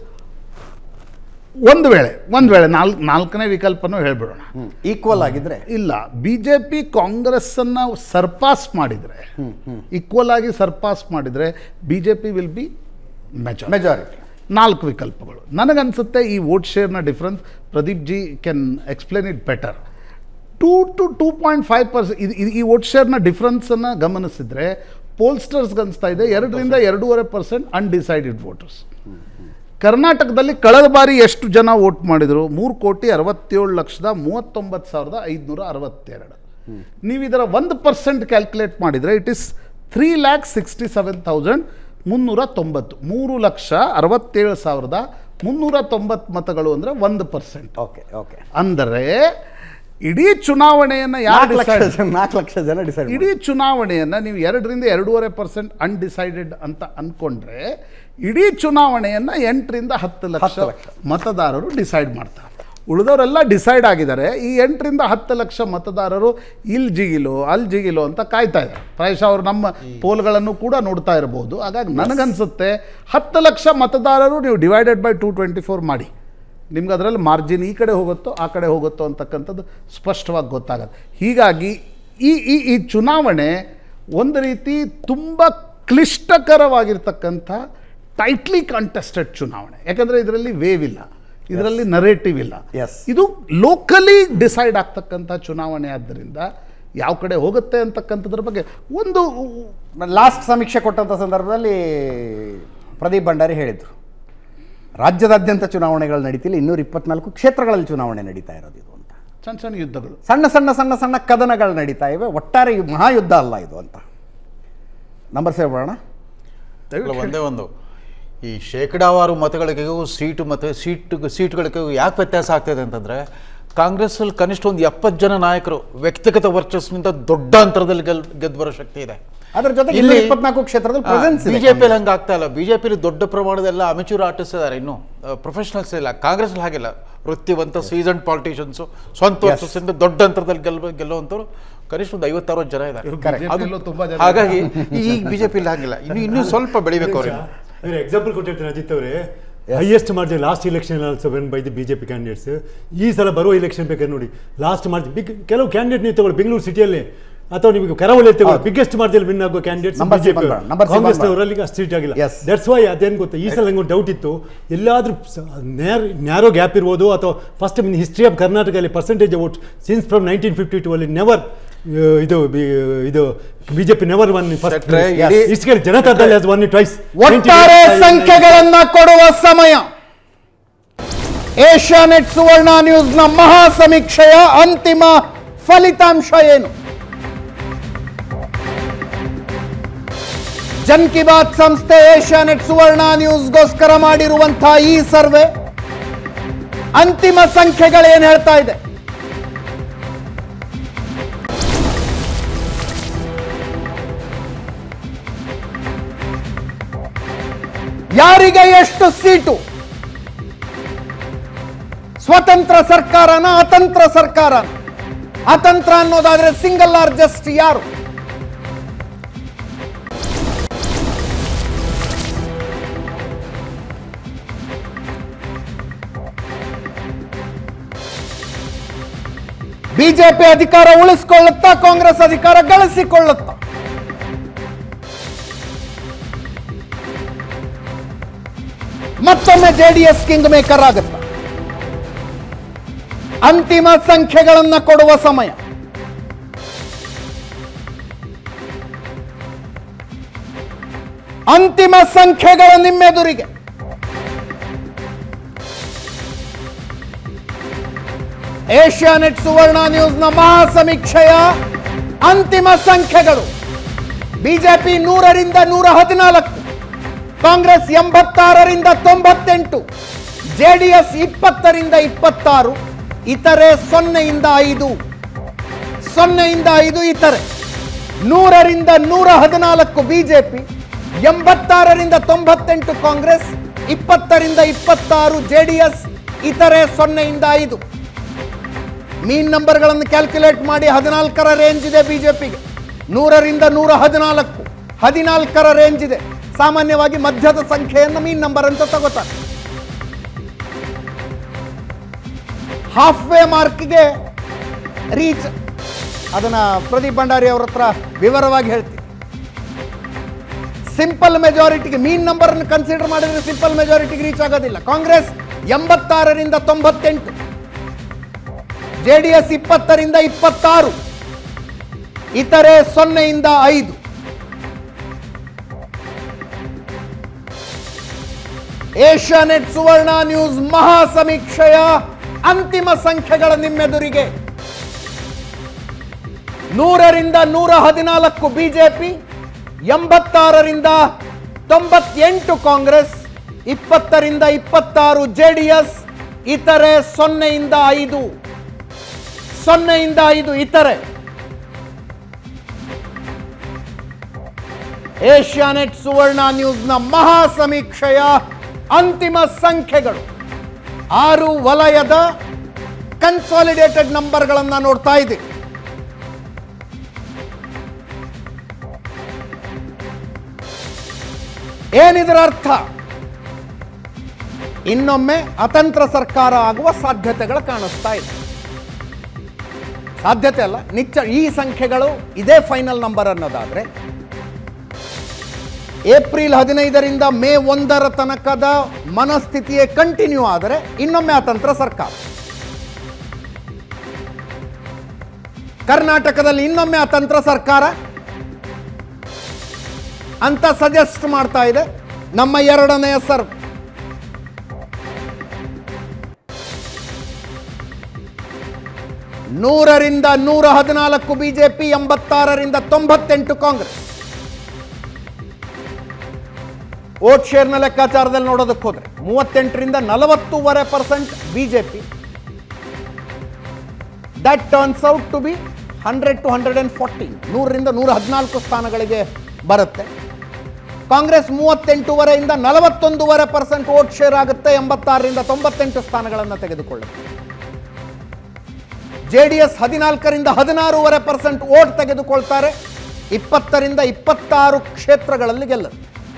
ಒಂದು ವೇಳೆ ಒಂದು ವೇಳೆ ನಾಲ್ಕು ನಾಲ್ಕನೇ ವಿಕಲ್ಪನೂ ಹೇಳ್ಬಿಡೋಣ ಈಕ್ವಲ್ ಆಗಿದ್ರೆ ಇಲ್ಲ ಬಿ ಜೆ ಪಿ ಕಾಂಗ್ರೆಸ್ಸನ್ನು ಸರ್ಪಾಸ್ ಮಾಡಿದರೆ ಈಕ್ವಲ್ ಆಗಿ ಸರ್ಪಾಸ್ ಮಾಡಿದರೆ B J P will be majority majority ನಾಲ್ಕು ವಿಕಲ್ಪಗಳು ನನಗನ್ಸುತ್ತೆ ಈ ವೋಟ್ ಶೇರ್ನ difference Pradeep ji can explain it better two to two point five percent ಇದು ಇದು- ಈ ವೋಟ್ ಶೇರ್ನ ಡಿಫ್ರೆನ್ಸನ್ನು ಗಮನಿಸಿದರೆ ಪೋಲ್ಸ್ಟರ್ಸ್ಗೆ ಅನಿಸ್ತಾ ಇದೆ ಎರಡರಿಂದ ಎರಡೂವರೆ ಪರ್ಸೆಂಟ್ ಅನ್ಡಿಸೈಡೆಡ್ ವೋಟರ್ಸ್ ಕರ್ನಾಟಕದಲ್ಲಿ ಕಳೆದ ಬಾರಿ ಎಷ್ಟು ಜನ ವೋಟ್ ಮಾಡಿದರು ಮೂರು ಕೋಟಿ ಅರವತ್ತೇಳು ಲಕ್ಷದ ಮೂವತ್ತೊಂಬತ್ತು ಸಾವಿರದ ಐದುನೂರ ಅರವತ್ತೆರಡು ನೀವು ಇದರ ಒಂದು ಪರ್ಸೆಂಟ್ ಕ್ಯಾಲ್ಕುಲೇಟ್ ಮಾಡಿದರೆ it is three lakh sixty seven thousand ಮುನ್ನೂರ ತೊಂಬತ್ತು ಮೂರು ಲಕ್ಷ ಅರವತ್ತೇಳು ಸಾವಿರದ ಮುನ್ನೂರ ತೊಂಬತ್ತು ಮತಗಳು ಅಂದರೆ ಒಂದು ಪರ್ಸೆಂಟ್ ಓಕೆ ಓಕೆ ಅಂದರೆ ಇಡೀ ಚುನಾವಣೆಯನ್ನು ಯಾರು ನಾಲ್ಕು ಲಕ್ಷ decide- ಜನ ನಾಲ್ಕು ಲಕ್ಷ ಜನ ಡಿಸೈಡ್ ಇಡೀ ಚುನಾವಣೆಯನ್ನು ನೀವು ಎರಡರಿಂದ ಎರಡೂವರೆ ಪರ್ಸೆಂಟ್ ಅನ್ಡಿಸೈಡೆಡ್ ಅಂತ ಅಂದ್ಕೊಂಡ್ರೆ ಇಡೀ ಚುನಾವಣೆಯನ್ನು ಎಂಟರಿಂದ ಹತ್ತು ಲಕ್ಷ ಹತ್ತು ಲಕ್ಷ. ಮತದಾರರು ಡಿಸೈಡ್ ಮಾಡ್ತಾರೆ ಉಳಿದವರೆಲ್ಲ ಡಿಸೈಡ್ ಆಗಿದ್ದಾರೆ ಈ ಎಂಟರಿಂದ ಹತ್ತು ಲಕ್ಷ ಮತದಾರರು ಇಲ್ಲಿ ಜಿಗಿಲೋ ಅಲ್ಲಿ ಜಿಗಿಲೋ ಅಂತ ಕಾಯ್ತಾ ಇದ್ದಾರೆ ಪ್ರಾಯಶಃ ಅವರು ನಮ್ಮ ಪೋಲ್ಗಳನ್ನು ಕೂಡ ನೋಡ್ತಾ ಇರಬಹುದು ಹಾಗಾಗಿ ನನಗನ್ಸುತ್ತೆ ಹತ್ತು ಲಕ್ಷ ಮತದಾರರು ನೀವು divided by two twenty four ಮಾಡಿ ನಿಮ್ಗೆ ಅದರಲ್ಲಿ ಮಾರ್ಜಿನ್ ಈ ಕಡೆ ಹೋಗುತ್ತೋ ಆ ಕಡೆ ಹೋಗುತ್ತೋ ಅಂತಕ್ಕಂಥದ್ದು ಸ್ಪಷ್ಟವಾಗಿ ಗೊತ್ತಾಗತ್ತೆ ಹೀಗಾಗಿ ಈ ಈ ಈ ಚುನಾವಣೆ ಒಂದು ರೀತಿ ತುಂಬ ಕ್ಲಿಷ್ಟಕರವಾಗಿರ್ತಕ್ಕಂಥ ಟೈಟ್ಲಿ ಕಾಂಟೆಸ್ಟೆಡ್ ಚುನಾವಣೆ ಯಾಕಂದರೆ ಇದರಲ್ಲಿ ವೇವ್ ಇಲ್ಲ ಇದರಲ್ಲಿ ನರೇಟಿವ್ ಇಲ್ಲ Yes. ಇದು ಲೋಕಲಿ ಡಿಸೈಡ್ ಆಗ್ತಕ್ಕಂಥ ಚುನಾವಣೆ ಆದ್ದರಿಂದ ಯಾವ ಕಡೆ ಹೋಗುತ್ತೆ ಅಂತಕ್ಕಂಥದ್ರ ಬಗ್ಗೆ ಒಂದು ಲಾಸ್ಟ್ ಸಮೀಕ್ಷೆ ಕೊಟ್ಟಂಥ ಸಂದರ್ಭದಲ್ಲಿ ಪ್ರದೀಪ್ ಭಂಡಾರಿ ಹೇಳಿದರು ರಾಜ್ಯದಾದ್ಯಂತ ಚುನಾವಣೆಗಳು ನಡೀತಿಲ್ಲ ಇನ್ನೂರ ಇಪ್ಪತ್ನಾಲ್ಕು ಕ್ಷೇತ್ರಗಳಲ್ಲಿ ಚುನಾವಣೆ ನಡೀತಾ ಇರೋದು ಇದು ಅಂತ ಸಣ್ಣ ಸಣ್ಣ ಯುದ್ಧಗಳು ಸಣ್ಣ ಸಣ್ಣ ಸಣ್ಣ ಸಣ್ಣ ಕದನಗಳು ನಡೀತಾ ಇವೆ ಒಟ್ಟಾರೆ ಈ ಮಹಾಯುದ್ಧ ಅಲ್ಲ ಇದು ಅಂತ ನಂಬರ್ ಸೇವ್ ಮಾಡೋಣ ಅಲ್ಲ, ಒಂದೇ ಒಂದು ಈ ಶೇಕಡಾವಾರು ಮತಗಳಿಗೂ ಸೀಟು ಮತ್ತು ಸೀಟು ಸೀಟುಗಳಿಗೂ ಯಾಕೆ ವ್ಯತ್ಯಾಸ ಆಗ್ತಿದೆ ಅಂತಂದರೆ ಕಾಂಗ್ರೆಸ್ಸಲ್ಲಿ ಕನಿಷ್ಠ ಒಂದು ಎಪ್ಪತ್ತು ಜನ ನಾಯಕರು ವ್ಯಕ್ತಿಗತ ವರ್ಚಸ್ಸಿನಿಂದ ದೊಡ್ಡ ಅಂತರದಲ್ಲಿ ಗೆಲ್ ಗೆದ್ದು ಬರೋ ಶಕ್ತಿ ಇದೆ ಅದ್ರ ಜೊತೆಗೆ ಇಲ್ಲಿ ಇನ್ನೂ 24 ಕ್ಷೇತ್ರದಲ್ಲಿ presence ಇದೆ ಬಿಜೆಪಿಯಲ್ಲಿ ಹಂಗೆ ಆಗ್ತಾ ಇಲ್ಲ ಬಿಜೆಪಿಲಿ ದೊಡ್ಡ ಪ್ರಮಾಣದಲ್ಲ ಅಮೆಚೂರ್ ಆರ್ಟಿಸ್ಟ್ ಇದ್ದಾರೆ ಇನ್ನು ಪ್ರೊಫೆಷನಲ್ಸ್ ಇಲ್ಲ ಕಾಂಗ್ರೆಸ್ ಹಾಗಿಲ್ಲ ವೃತ್ತಿವಂತ ಸೀಸನ್ ಪಾಲಿಟಿಷಿಯನ್ಸ್ ಸ್ವಂತ ವರ್ಷದಿಂದ ದೊಡ್ಡ ಅಂತರದಲ್ಲಿ ಗೆಲ್ಲ ಗೆಲ್ಲುವಂಥವ್ರು ಕನಿಷ್ಠ ಒಂದು ಐವತ್ತಾರು ಜನ ಇದ್ದಾರೆ Correct. ಅದು- BJP ಯಲ್ಲೂ ತುಂಬಾ ಜನ ಹಾಗಾಗಿ ಈಗ ಬಿಜೆಪಿಲಿ ಹಾಗಿಲ್ಲ ಇನ್ನು ಇನ್ನೂ ಸ್ವಲ್ಪ ಬೆಳಿಬೇಕು ಅವ್ರಿಗೆ ಇವರು ಎಕ್ಸಾಂಪಲ್ ಕೊಟ್ಟಿರ್ತಾರೆ ಅಜಿತ್ ಅವರೇ highest margin last election also when by the BJP candidates ಈ ಸಲ ಬರುವ ಇಲೆಕ್ಷನ್ ಬೇಕಾದ್ರೆ ನೋಡಿ ಲಾಸ್ಟ್ ಮಾರ್ಜಿನ್ ಬಿಗ್ ಕೆಲವು ಕ್ಯಾಂಡಿಡೇಟ್ ನೀವು ತಗೊಳ್ಳಿ ಬೆಂಗಳೂರು ಸಿಟಿಯಲ್ಲಿ ಅಥವಾ ನಿಮಗೆ ಕರಾವಳಿಯಲ್ಲಿ ತಗೊಳ್ಳಿ ಬಿಗ್ಗೆಸ್ಟ್ ಮಾರ್ಜಿನ್ ವಿನ್ ಆಗೋ ಕ್ಯಾಂಡಿಡೇಟ್ಸ್ Number C ಬಿಜೆಪಿ ಬಂದ್ಬಿಡ, number C ಕಾಂಗ್ರೆಸ್ ಬಂದ್ಬಿಡ. ಅವರಲ್ಲಿ ಅಷ್ಟು ಸೀಟ್ ಆಗಿಲ್ಲ Yes. ದಟ್ಸ್ ವೈ ಅದೇನು ಗೊತ್ತಾ ಈ ಸಲ ನಂಗೆ ಡೌಟ್ ಇತ್ತು ಎಲ್ಲಾದ್ರೂ ನ್ಯಾರೋ ಗ್ಯಾಪ್ ಇರ್ಬೋದು ಅಥವಾ ಫಸ್ಟ್ ಇನ್ ಹಿಸ್ಟ್ರಿ ಆಫ್ ಕರ್ನಾಟಕದಲ್ಲಿ percentage vote since from nineteen fifty two ಅಲ್ಲಿ ನೆವರ್ ಇದು ಬಿ- ಇದು ಬಿಜೆಪಿ ನೆವರ್ ಒನ್ ಫಸ್ಟ್ ಶೆಟ್ರೆ, ಇಡೀ- ಇಷ್ಟು ಜನತಾದಳ ಒನ್ ಟ್ವೈಸ್ ಒಟ್ಟಾರೆ ಸಂಖ್ಯೆಗಳನ್ನ ಕೊಡುವ ಸಮಯ ಏಷ್ಯಾನೆಟ್ ಸುವರ್ಣ ನ್ಯೂಸ್ನ ಮಹಾ ಸಮೀಕ್ಷೆಯ ಅಂತಿಮ ಫಲಿತಾಂಶ ಏನು ಜನ್ ಕಿ ಬಾತ್ ಸಂಸ್ಥೆ ಏಷ್ಯಾನೆಟ್ ಸುವರ್ಣ ನ್ಯೂಸ್ಗೋಸ್ಕರ ಮಾಡಿರುವಂತಹ ಈ ಸರ್ವೆ ಅಂತಿಮ ಸಂಖ್ಯೆಗಳೇನು ಹೇಳ್ತಾ ಇದೆ ಯಾರಿಗೆ ಎಷ್ಟು ಸೀಟು ಸ್ವತಂತ್ರ ಸರ್ಕಾರನ ಅತಂತ್ರ ಸರ್ಕಾರ ಅತಂತ್ರ ಅನ್ನೋದಾದ್ರೆ ಸಿಂಗಲ್ ಲಾರ್ಜೆಸ್ಟ್ ಯಾರು ಬಿಜೆಪಿ ಅಧಿಕಾರ ಉಳಿಸಿಕೊಳ್ಳುತ್ತಾ ಕಾಂಗ್ರೆಸ್ ಅಧಿಕಾರ ಗಳಿಸಿಕೊಳ್ಳುತ್ತಾ ಮತ್ತೊಮ್ಮೆ ಜೆಡಿಎಸ್ ಕಿಂಗ್ ಮೇಕರ್ ಆಗುತ್ತ ಅಂತಿಮ ಸಂಖ್ಯೆಗಳನ್ನು ಕೊಡುವ ಸಮಯ ಅಂತಿಮ ಸಂಖ್ಯೆಗಳು ನಿಮ್ಮೆದುರಿಗೆ ಏಷ್ಯಾನೆಟ್ ಸುವರ್ಣ ನ್ಯೂಸ್ನ ಮಹಾ ಸಮೀಕ್ಷೆಯ ಅಂತಿಮ ಸಂಖ್ಯೆಗಳು ಬಿಜೆಪಿ ನೂರರಿಂದ ನೂರ ಹದಿನಾಲ್ಕು ಕಾಂಗ್ರೆಸ್ ಎಂಬತ್ತಾರರಿಂದ ತೊಂಬತ್ತೆಂಟು ಜೆಡಿಎಸ್ ಇಪ್ಪತ್ತರಿಂದ ಇಪ್ಪತ್ತಾರು ಇತರೆ ಸೊನ್ನೆಯಿಂದ ಐದು ಸೊನ್ನೆಯಿಂದ ಐದು ಇತರೆ ನೂರರಿಂದ ನೂರ ಹದಿನಾಲ್ಕು ಬಿಜೆಪಿ ಎಂಬತ್ತಾರರಿಂದ ತೊಂಬತ್ತೆಂಟು ಕಾಂಗ್ರೆಸ್ ಇಪ್ಪತ್ತರಿಂದ ಇಪ್ಪತ್ತಾರು ಜೆಡಿಎಸ್ ಇತರೆ ಸೊನ್ನೆಯಿಂದ ಐದು ಮೀನ್ ನಂಬರ್ಗಳನ್ನು ಕ್ಯಾಲ್ಕುಲೇಟ್ ಮಾಡಿ ಹದಿನಾಲ್ಕರ ರೇಂಜ್ ಇದೆ ಬಿಜೆಪಿಗೆ ನೂರರಿಂದ ನೂರ ಹದಿನಾಲ್ಕು ಹದಿನಾಲ್ಕರ ರೇಂಜ್ ಇದೆ ಸಾಮಾನ್ಯವಾಗಿ ಮಧ್ಯದ ಸಂಖ್ಯೆಯನ್ನು ಮೀನ್ ನಂಬರ್ ಅಂತ ತಗೋತಾರೆ ಹಾಫ್ ವೇ ಮಾರ್ಕ್ಗೆ ರೀಚ್ ಅದನ್ನ ಪ್ರದೀಪ್ ಭಂಡಾರಿ ಅವ್ರ ಹತ್ರ ವಿವರವಾಗಿ ಹೇಳ್ತೀನಿ ಸಿಂಪಲ್ ಮೆಜಾರಿಟಿಗೆ ಮೀನ್ ನಂಬರ್ ಅನ್ನು ಕನ್ಸಿಡರ್ ಮಾಡಿದ್ರೆ ಸಿಂಪಲ್ ಮೆಜಾರಿಟಿಗೆ ರೀಚ್ ಆಗೋದಿಲ್ಲ ಕಾಂಗ್ರೆಸ್ ಎಂಬತ್ತಾರರಿಂದ ತೊಂಬತ್ತೆಂಟು ಜೆಡಿಎಸ್ ಇಪ್ಪತ್ತರಿಂದ ಇಪ್ಪತ್ತಾರು ಇತರೆ ಸೊನ್ನೆಯಿಂದ ಐದು ಏಷ್ಯಾನೆಟ್ ಸುವರ್ಣ ನ್ಯೂಸ್ ಮಹಾ ಸಮೀಕ್ಷೆಯ ಅಂತಿಮ ಸಂಖ್ಯೆಗಳ ನಿಮ್ಮೆದುರಿಗೆ ನೂರರಿಂದ ನೂರ ಹದಿನಾಲ್ಕು ಬಿಜೆಪಿ ಎಂಬತ್ತಾರರಿಂದ ತೊಂಬತ್ತೆಂಟು ಕಾಂಗ್ರೆಸ್ ಇಪ್ಪತ್ತರಿಂದ ಇಪ್ಪತ್ತಾರು ಜೆಡಿಎಸ್ ಇತರೆ ಸೊನ್ನೆಯಿಂದ ಐದು ಸೊನ್ನೆಯಿಂದ ಐದು ಇತರೆ ಏಷ್ಯಾನೆಟ್ ಸುವರ್ಣ ನ್ಯೂಸ್ನ ಮಹಾ ಸಮೀಕ್ಷೆಯ ಅಂತಿಮ ಸಂಖ್ಯೆಗಳು ಆರು ವಲಯದ ಕನ್ಸಾಲಿಡೇಟೆಡ್ ನಂಬರ್ಗಳನ್ನು ನೋಡ್ತಾ ಇದ್ದೀವಿ ಏನಿದರ ಅರ್ಥ ಇನ್ನೊಮ್ಮೆ ಅತಂತ್ರ ಸರ್ಕಾರ ಆಗುವ ಸಾಧ್ಯತೆಗಳು ಕಾಣಿಸ್ತಾ ಇದೆ ಸಾಧ್ಯತೆ ಅಲ್ಲ ನಿಚ್ಚ ಈ ಸಂಖ್ಯೆಗಳು ಇದೇ ಫೈನಲ್ ನಂಬರ್ ಅನ್ನೋದಾದ್ರೆ ಏಪ್ರಿಲ್ ಹದಿನೈದರಿಂದ ಮೇ ಒಂದರ ತನಕದ ಮನಸ್ಥಿತಿಯೇ ಕಂಟಿನ್ಯೂ ಆದರೆ ಇನ್ನೊಮ್ಮೆ ಅತಂತ್ರ ಸರ್ಕಾರ ಕರ್ನಾಟಕದಲ್ಲಿ ಇನ್ನೊಮ್ಮೆ ಅತಂತ್ರ ಸರ್ಕಾರ ಅಂತ ಸಜೆಸ್ಟ್ ಮಾಡ್ತಾ ಇದೆ ನಮ್ಮ ಎರಡನೆಯ ಸರ್ವ್ ನೂರರಿಂದ ನೂರ ಹದಿನಾಲ್ಕು ಬಿಜೆಪಿ ಎಂಬತ್ತಾರರಿಂದ ತೊಂಬತ್ತೆಂಟು ಕಾಂಗ್ರೆಸ್ ವೋಟ್ ಶೇರ್ನ ಲೆಕ್ಕಾಚಾರದಲ್ಲಿ ನೋಡೋದಕ್ಕೆ ಹೋದ್ರೆ ಮೂವತ್ತೆಂಟರಿಂದ ನಲವತ್ತೂವರೆ percent BJP that turns out to be hundred to hundred and fourteen ನೂರರಿಂದ ನೂರ ಹದಿನಾಲ್ಕು ಸ್ಥಾನಗಳಿಗೆ ಬರುತ್ತೆ ಕಾಂಗ್ರೆಸ್ ಮೂವತ್ತೆಂಟೂವರೆಯಿಂದ ನಲವತ್ತೊಂದೂವರೆ ಪರ್ಸೆಂಟ್ ವೋಟ್ ಶೇರ್ ಆಗುತ್ತೆ ಎಂಬತ್ತಾರರಿಂದ ತೊಂಬತ್ತೆಂಟು ಸ್ಥಾನಗಳನ್ನು ತೆಗೆದುಕೊಳ್ಳುತ್ತೆ ಜೆ ಡಿ ಎಸ್ ಹದಿನಾಲ್ಕರಿಂದ ಹದಿನಾರೂವರೆ ಪರ್ಸೆಂಟ್ ವೋಟ್ ತೆಗೆದುಕೊಳ್ತಾರೆ ಇಪ್ಪತ್ತರಿಂದ ಇಪ್ಪತ್ತಾರು ಕ್ಷೇತ್ರಗಳಲ್ಲಿ ಗೆಲ್ಲುತ್ತೆ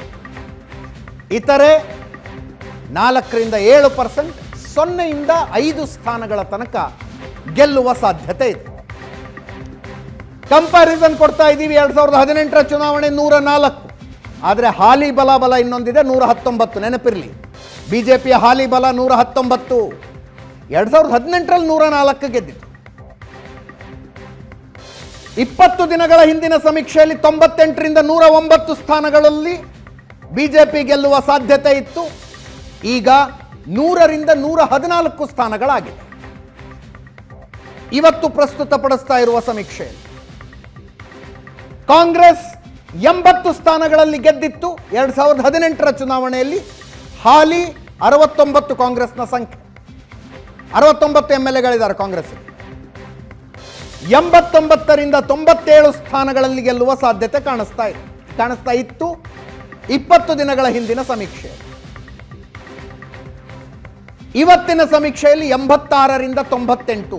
ಇತರೆ ನಾಲ್ಕರಿಂದ ಏಳು ಪರ್ಸೆಂಟ್ ಸೊನ್ನೆಯಿಂದ ಐದು ಸ್ಥಾನಗಳ ತನಕ ಗೆಲ್ಲುವ ಸಾಧ್ಯತೆ ಇದೆ ಕಂಪ್ಯಾರಿಸನ್ ಕೊಡ್ತಾ ಇದ್ದೀವಿ ಎರಡ್ ಸಾವಿರದ ಹದಿನೆಂಟರ ಚುನಾವಣೆ ನೂರ ನಾಲ್ಕು ಆದರೆ ಹಾಲಿ ಬಲಾಬಲ ಇನ್ನೊಂದಿದೆ ನೂರ ಹತ್ತೊಂಬತ್ತು ನೆನಪಿರಲಿ ಬಿಜೆಪಿಯ ಹಾಲಿ ಬಲ ನೂರ ಹತ್ತೊಂಬತ್ತು ಎರಡ್ ಸಾವಿರದ ಹದಿನೆಂಟರಲ್ಲಿ ನೂರ ನಾಲ್ಕು ಗೆದ್ದಿತ್ತು ಇಪ್ಪತ್ತು ದಿನಗಳ ಹಿಂದಿನ ಸಮೀಕ್ಷೆಯಲ್ಲಿ ತೊಂಬತ್ತೆಂಟರಿಂದ ನೂರ ಒಂಬತ್ತು ಸ್ಥಾನಗಳಲ್ಲಿ ಬಿಜೆಪಿ ಗೆಲ್ಲುವ ಸಾಧ್ಯತೆ ಇತ್ತು ಈಗ ನೂರರಿಂದ ನೂರ ಹದಿನಾಲ್ಕು ಸ್ಥಾನಗಳಾಗಿದೆ ಇವತ್ತು ಪ್ರಸ್ತುತಪಡಿಸ್ತಾ ಇರುವ ಸಮೀಕ್ಷೆಯಲ್ಲಿ ಕಾಂಗ್ರೆಸ್ ಎಂಬತ್ತು ಸ್ಥಾನಗಳಲ್ಲಿ ಗೆದ್ದಿತ್ತು ಎರಡ್ ಸಾವಿರದ ಹದಿನೆಂಟರ ಚುನಾವಣೆಯಲ್ಲಿ ಹಾಲಿ ಅರವತ್ತೊಂಬತ್ತು ಕಾಂಗ್ರೆಸ್ನ ಸಂಖ್ಯೆ ಅರವತ್ತೊಂಬತ್ತು ಎಂ ಎಲ್ ಎಗಳಿದ್ದಾರೆ ಕಾಂಗ್ರೆಸ್ ಎಂಬತ್ತೊಂಬತ್ತರಿಂದ ತೊಂಬತ್ತೇಳು ಸ್ಥಾನಗಳಲ್ಲಿ ಗೆಲ್ಲುವ ಸಾಧ್ಯತೆ ಕಾಣಿಸ್ತಾ ಇದೆ ಕಾಣಿಸ್ತಾ ಇತ್ತು ಇಪ್ಪತ್ತು ದಿನಗಳ ಹಿಂದಿನ ಸಮೀಕ್ಷೆ ಇವತ್ತಿನ ಸಮೀಕ್ಷೆಯಲ್ಲಿ ಎಂಬತ್ತಾರರಿಂದ ತೊಂಬತ್ತೆಂಟು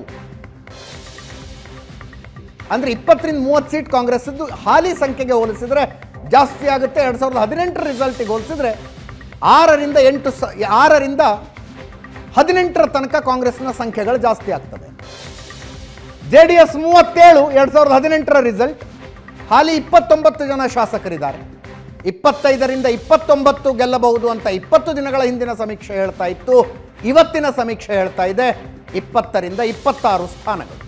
ಅಂದ್ರೆ ಇಪ್ಪತ್ತರಿಂದ ಮೂವತ್ತು ಸೀಟ್ ಕಾಂಗ್ರೆಸ್ ಹಾಲಿ ಸಂಖ್ಯೆಗೆ ಹೋಲಿಸಿದ್ರೆ ಜಾಸ್ತಿ ಆಗುತ್ತೆ ಎರಡ್ ಸಾವಿರದ ಹದಿನೆಂಟರ ರಿಸಲ್ಟಿಗೆ ಹೋಲಿಸಿದ್ರೆ ಆರರಿಂದ ಎಂಟು ಸ ಆರರಿಂದ ಹದಿನೆಂಟರ ತನಕ ಕಾಂಗ್ರೆಸ್ನ ಸಂಖ್ಯೆಗಳು ಜಾಸ್ತಿ ಆಗ್ತದೆ ಜೆ ಡಿ ಎಸ್ ಮೂವತ್ತೇಳು ಎರಡ್ ಸಾವಿರದ ಹದಿನೆಂಟರ ರಿಸಲ್ಟ್ ಹಾಲಿ ಇಪ್ಪತ್ತೊಂಬತ್ತು ಜನ ಶಾಸಕರಿದ್ದಾರೆ ಇಪ್ಪತ್ತೈದರಿಂದ ಇಪ್ಪತ್ತೊಂಬತ್ತು ಗೆಲ್ಲಬಹುದು ಅಂತ ಇಪ್ಪತ್ತು ದಿನಗಳ ಹಿಂದಿನ ಸಮೀಕ್ಷೆ ಹೇಳ್ತಾ ಇತ್ತು ಇವತ್ತಿನ ಸಮೀಕ್ಷೆ ಹೇಳ್ತಾ ಇದೆ ಇಪ್ಪತ್ತರಿಂದ ಇಪ್ಪತ್ತಾರು ಸ್ಥಾನಗಳು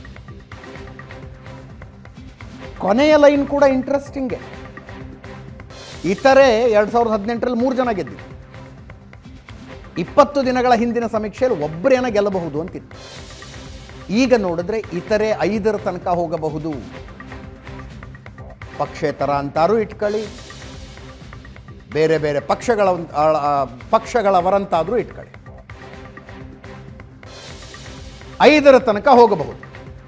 ಕೊನೆಯ ಲೈನ್ ಕೂಡ ಇಂಟ್ರೆಸ್ಟಿಂಗೆ ಇತರೆ ಎರಡ್ ಸಾವಿರದ ಹದಿನೆಂಟರಲ್ಲಿ ಮೂರು ಜನ ಗೆದ್ದಿದ್ರು ಇಪ್ಪತ್ತು ದಿನಗಳ ಹಿಂದಿನ ಸಮೀಕ್ಷೆಯಲ್ಲಿ ಒಬ್ಬರೇನ ಗೆಲ್ಲಬಹುದು ಅಂತಿತ್ತು ಈಗ ನೋಡಿದ್ರೆ ಇತರೆ ಐದರ ತನಕ ಹೋಗಬಹುದು ಪಕ್ಷೇತರ ಅಂತಾರೂ ಇಟ್ಕೊಳ್ಳಿ ಬೇರೆ ಬೇರೆ ಪಕ್ಷಗಳ ಆ- ಆ ಪಕ್ಷಗಳವರಂತಾದರೂ ಇಟ್ಕೊಳ್ಳಿ ಐದರ ತನಕ ಹೋಗಬಹುದು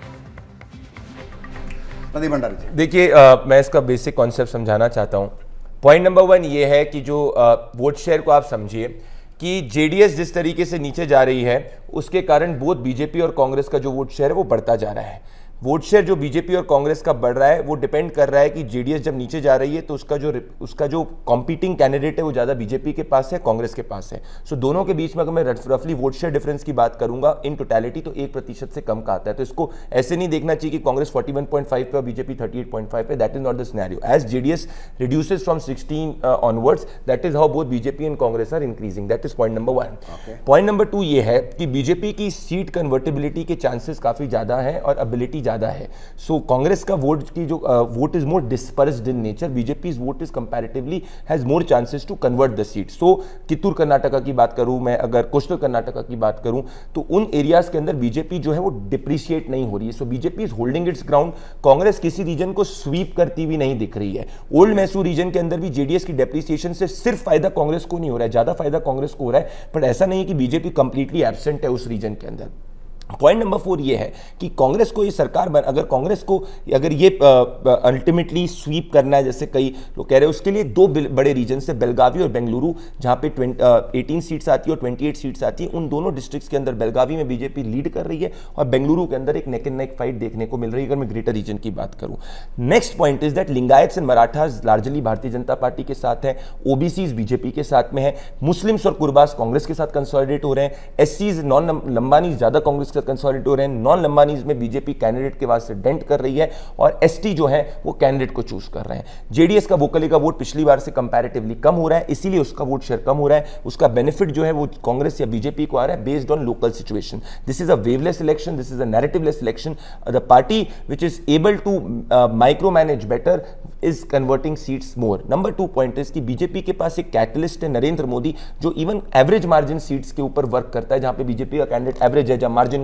ನದಿ ಭಂಡಾರಿ ಜಿ देखिए अ, मैं इसका बेसिक कॉन्सेप्ट समझाना चाहता हूँ पॉइंट नंबर वन ये है कि जो वोट शेयर को आप समझिए कि जेडीएस जिस तरीके से नीचे जा रही है उसके कारण बोथ बीजेपी और कांग्रेस का जो वोट शेयर है वो बढ़ता जा रहा है वोट शेयर जो बीजेपी और कांग्रेस का बढ़ रहा है वो डिपेंड कर रहा है कि जेडीएस जब नीचे जा रही है तो उसका जो उसका जो कॉम्पीटिंग कैंडिडेट है वो ज़्यादा बीजेपी के पास है कांग्रेस के पास है सो दोनों के बीच में अगर मैं रफली वोट शेयर डिफरेंस की बात करूंगा इन टोटलिटी तो एक प्रतिशत से कम का आता है तो इसको ऐसे नहीं देखना चाहिए कि कांग्रेस 41.5 पे और बीजेपी 38.5 पे that is not the scenario as JDS reduces from 16 uh, onwards that is how both BJP and Congress are increasing that is point number one point number two ये है कि बीजेपी की सीट कन्वर्टेबिलिटी के chances काफी ज्यादा है और ability ज्यादा है सो कांग्रेस का वोट की जो vote is more dispersed in nature BJP vote is comparatively has more chances to convert the seat so Kittur Karnataka की बात करूं मैं अगर कोस्टल कर्नाटका की बात करूं तो उन एरियाज के अंदर बीजेपी जो है वो डिप्रिशिएट नहीं हो रही है so BJP is holding its ground Congress किसी रीजन को स्वीप करती हुई नहीं दिख रही है ओल्ड मैसूर रीजन के अंदर भी जेडीएस की डेप्रिसिएशन से सिर्फ फायदा कांग्रेस को नहीं हो रहा है ज्यादा फायदा कांग्रेस को हो रहा है बट ऐसा नहीं कि बीजेपी कंप्लीटली एबसेंट है उस रीजन के अंदर पॉइंट नंबर फोर ये है कि कांग्रेस को ये सरकार बन अगर कांग्रेस को अगर ये अल्टीमेटली स्वीप करना है जैसे कई लोग कह रहे हैं उसके लिए दो बिल- बड़े रीजन से बेलगावी और बेंगलुरु जहां पे एटीन सीट्स आती है और ट्वेंटी एट सीट्स आती है उन दोनों डिस्ट्रिक्ट्स के अंदर बेलगावी में बीजेपी लीड कर रही है और बेंगलुरु के अंदर एक नेक एंड नेक फाइट देखने को मिल रही है अगर मैं ग्रेटर रीजन की बात करूं next point is that Lingayats and Marathas largely Bharatiya Janata party के साथ है ओबीसीज बीजेपी के साथ में है मुस्लिम्स और कुर्बास कांग्रेस के साथ कंसोलिडेट हो रहे हैं एससीज नॉन लंबानीज ज्यादा कांग्रेस के साथ कंसोलिडेट हो रहे हैं नॉन लंबानीज में बीजेपी कैंडिडेट के वास्ते डेंट कर रही है और एसटी जो है वो कैंडिडेट को चूज कर रहे हैं जेडीएस का वोकली का वोट पिछली बार से कंपैरेटिवली कम हो रहा है इसीलिए उसका वोट शेयर कम हो रहा है उसका बेनिफिट जो है वो कांग्रेस या बीजेपी को आ रहा है based on local situation this is a waveless election this is a narrativeless election the party which is able to micro manage better is converting seats more number two point is कि BJP के पास एक catalyst है नरेंद्र मोदी जो even average margin seats के ऊपर work करता है जहां पे बीजेपी का कैंडिडेट एवरेज है जहां मार्जिन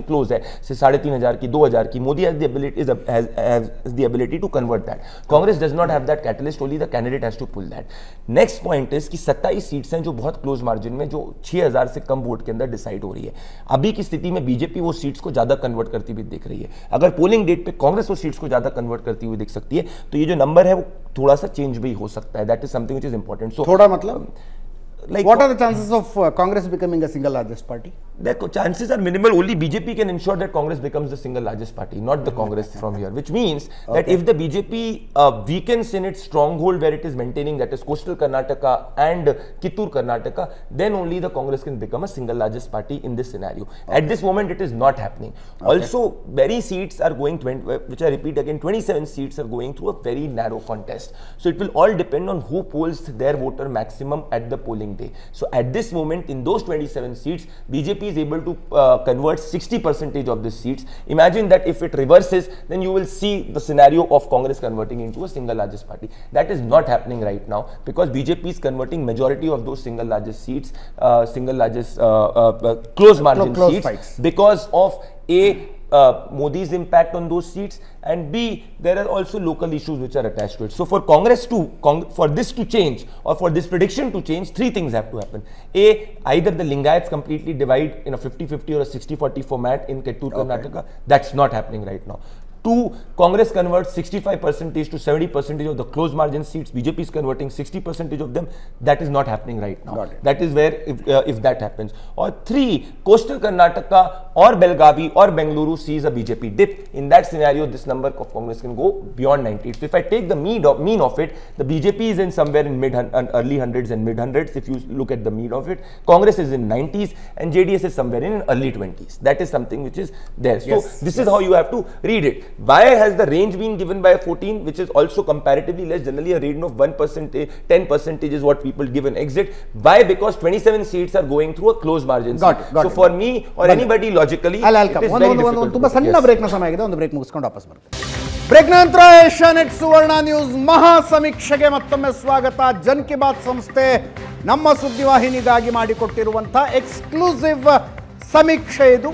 क्लोज है से साढ़े तीन हजार की दो हजार की Modi has the ability is has the ability to convert that Congress does not have that catalyst only the candidate has to pull that next point is कि 27 सीट्स हैं जो बहुत क्लोज मार्जिन में जो 6000 से कम वोट के अंदर डिसाइड हो रही है अभी की स्थिति में बीजेपी वो सीट्स को ज्यादा कन्वर्ट करती हुई दिख रही है अगर पोलिंग डेट पे कांग्रेस वो सीट्स को ज्यादा कन्वर्ट करती हुई दिख सकती है तो ये जो नंबर है वो थोड़ा सा चेंज भी हो सकता है that is something which is important so थोड़ा मतलब like what are the chances of uh, Congress becoming a single largest party? the co- chances are minimal. Only BJP can ensure that Congress becomes the single largest party, not the Congress from here. Which means that if the BJP uh, weakens in its stronghold where it is maintaining, that is coastal Karnataka and Kittur Karnataka, then only the Congress can become a single largest party in this scenario. At this moment, it is not happening. Also, very seats are going, 20, uh, which I repeat again, 27 seats are going through a very narrow contest. So it will all depend on who polls their voter maximum at the polling day. So at this moment, in those 27 seats, BJP is able to uh, convert 60 percentage of the seats. Imagine that if it reverses, then you will see the scenario of Congress converting into a single largest party. That is not happening right now because BJP is converting majority of those single largest seats, uh, single largest uh, uh, uh, close margin close seats fights. because of a uh, Modi's impact on those seats, and B, there are also local issues which are attached to it. So, for Congress to, Cong- for this to change, or for this prediction to change, three things have to happen. A, either the Lingayats completely divide in a 50 50 or a 60 40 format in Kettur, Karnataka. That's not happening right now. Two, Congress converts 65 percentage to 70 percentage of the close margin seats. BJP is converting 60 percentage of them. That is not happening right now. Got it. That is where, if, uh, if that happens. Or three, coastal Karnataka or Belgavi or Bengaluru sees a BJP dip. In that scenario, this number of Congress can go beyond 90. So if I take the mean of, mean of it, the BJP is in somewhere in mid hun- uh, early hundreds and mid hundreds. If you look at the mean of it, Congress is in 90s and JDS is somewhere in early 20s. That is something which is there. So Yes, this is how you have to read it. Why has the range been given by 14, which is also comparatively less? Generally, a range of 1 percentage, 10 percentage is what people give an exit. Why? Because 27 seats are going through a close margin. Got seat. it, got so it. for me or anybody logically, ಅಲ್ಲ it ಅಲ್ಕಮ್ is ಒಂದು very ಒಂದು ಒಂದು difficult. ತುಂಬಾ to ಸಣ್ಣ predict. Yes. ಬ್ರೇಕ್ನ ಸಮಯ ಆಗಿದೆ ಒಂದು break ಮುಗಿಸ್ಕೊಂಡು ವಾಪಸ್ ಬರ್ತೀವಿ ಬ್ರೇಕ್ ನಂತರ ಏಷ್ಯಾನೆಟ್ ಸುವರ್ಣ ನ್ಯೂಸ್ ಮಹಾ ಸಮೀಕ್ಷೆಗೆ ಮತ್ತೊಮ್ಮೆ ಸ್ವಾಗತ ಜನ್ ಕಿ ಬಾತ್ ಸಂಸ್ಥೆ ನಮ್ಮ ಸುದ್ದಿವಾಹಿನಿಗಾಗಿ ಮಾಡಿಕೊಟ್ಟಿರುವಂಥ ಎಕ್ಸ್ಕ್ಲೂಸಿವ್ ಸಮೀಕ್ಷೆ ಇದು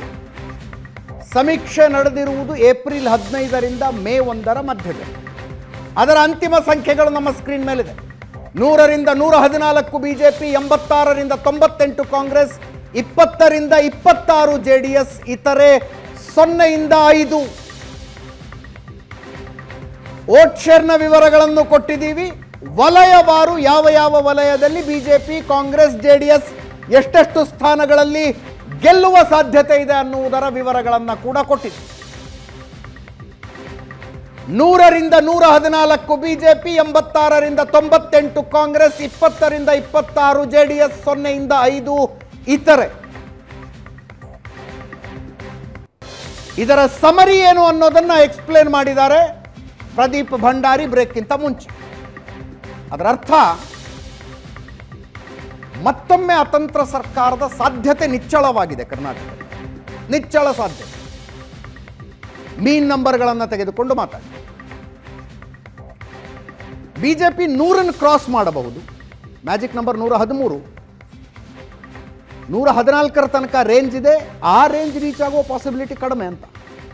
ಸಮೀಕ್ಷೆ ನಡೆದಿರುವುದು ಏಪ್ರಿಲ್ ಹದಿನೈದರಿಂದ ಮೇ ಒಂದರ ಮಧ್ಯದಲ್ಲಿ ಅದರ ಅಂತಿಮ ಸಂಖ್ಯೆಗಳು ನಮ್ಮ ಸ್ಕ್ರೀನ್ ಮೇಲಿದೆ ನೂರರಿಂದ ನೂರ ಹದಿನಾಲ್ಕು ಬಿಜೆಪಿ ಎಂಬತ್ತಾರರಿಂದ ತೊಂಬತ್ತೆಂಟು ಕಾಂಗ್ರೆಸ್ ಇಪ್ಪತ್ತರಿಂದ ಇಪ್ಪತ್ತಾರು ಜೆ ಡಿ ಎಸ್ ಇತರೆ ಸೊನ್ನೆಯಿಂದ ಐದು ವೋಟ್ ಶೇರ್ನ ವಿವರಗಳನ್ನು ಕೊಟ್ಟಿದ್ದೀವಿ ವಲಯವಾರು ಯಾವ ಯಾವ ವಲಯದಲ್ಲಿ BJP Congress J D S ಎಷ್ಟೆಷ್ಟು ಸ್ಥಾನಗಳಲ್ಲಿ ಗೆಲ್ಲುವ ಸಾಧ್ಯತೆ ಇದೆ ಅನ್ನುವುದರ ವಿವರಗಳನ್ನು ಕೂಡ ಕೊಟ್ಟಿದ್ದೀವಿ ನೂರರಿಂದ ನೂರ ಹದಿನಾಲ್ಕು ಬಿಜೆಪಿ ಎಂಬತ್ತಾರರಿಂದ ತೊಂಬತ್ತೆಂಟು ಕಾಂಗ್ರೆಸ್ ಇಪ್ಪತ್ತರಿಂದ ಇಪ್ಪತ್ತಾರು ಜೆ ಡಿ ಎಸ್ ಸೊನ್ನೆಯಿಂದ ಐದು ಇತರೆ ಇದರ ಸಮರಿ ಏನು ಅನ್ನೋದನ್ನ ಎಕ್ಸ್ಪ್ಲೇನ್ ಮಾಡಿದ್ದಾರೆ ಪ್ರದೀಪ್ ಭಂಡಾರಿ ಬ್ರೇಕ್ಗಿಂತ ಮುಂಚೆ ಅದರ ಅರ್ಥ ಮತ್ತೊಮ್ಮೆ ಅತಂತ್ರ ಸರ್ಕಾರದ ಸಾಧ್ಯತೆ ನಿಚ್ಚಳವಾಗಿದೆ ಕರ್ನಾಟಕದಲ್ಲಿ ನಿಚ್ಚಳ ಸಾಧ್ಯತೆ ಮೀನ್ ನಂಬರ್ಗಳನ್ನು ತೆಗೆದುಕೊಂಡು ಮಾತಾಡಿ ಬಿಜೆಪಿ ನೂರನ್ನು ಕ್ರಾಸ್ ಮಾಡಬಹುದು ಮ್ಯಾಜಿಕ್ ನಂಬರ್ ನೂರ ಹದಿಮೂರು ನೂರ ಹದಿನಾಲ್ಕರ ತನಕ ರೇಂಜ್ ಇದೆ ಆ ರೇಂಜ್ ರೀಚ್ ಆಗುವ ಪಾಸಿಬಿಲಿಟಿ ಕಡಿಮೆ ಅಂತ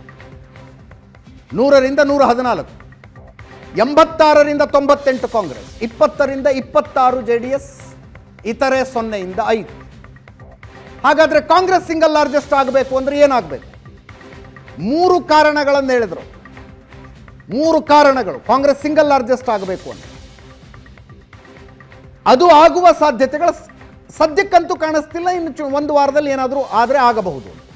ನೂರರಿಂದ ನೂರ ಹದಿನಾಲ್ಕು ಎಂಬತ್ತಾರರಿಂದ ತೊಂಬತ್ತೆಂಟು ಕಾಂಗ್ರೆಸ್ ಇಪ್ಪತ್ತರಿಂದ ಇಪ್ಪತ್ತಾರು ಜೆ ಡಿ ಎಸ್ ಇತರೆ ಸೊನ್ನೆಯಿಂದ ಐದು ಹಾಗಾದ್ರೆ ಕಾಂಗ್ರೆಸ್ ಸಿಂಗಲ್ ಲಾರ್ಜೆಸ್ಟ್ ಆಗಬೇಕು ಅಂದ್ರೆ ಏನಾಗಬೇಕು ಮೂರು ಕಾರಣಗಳನ್ನು ಹೇಳಿದರು ಮೂರು ಕಾರಣಗಳು ಕಾಂಗ್ರೆಸ್ ಸಿಂಗಲ್ ಲಾರ್ಜೆಸ್ಟ್ ಆಗಬೇಕು ಅಂತ ಅದು ಆಗುವ ಸಾಧ್ಯತೆಗಳು ಸ- ಸದ್ಯಕ್ಕಂತೂ ಕಾಣಿಸ್ತಿಲ್ಲ ಇನ್ನು ಚು- ಒಂದು ವಾರದಲ್ಲಿ ಏನಾದರೂ ಆದರೆ ಆಗಬಹುದು ಅಂತ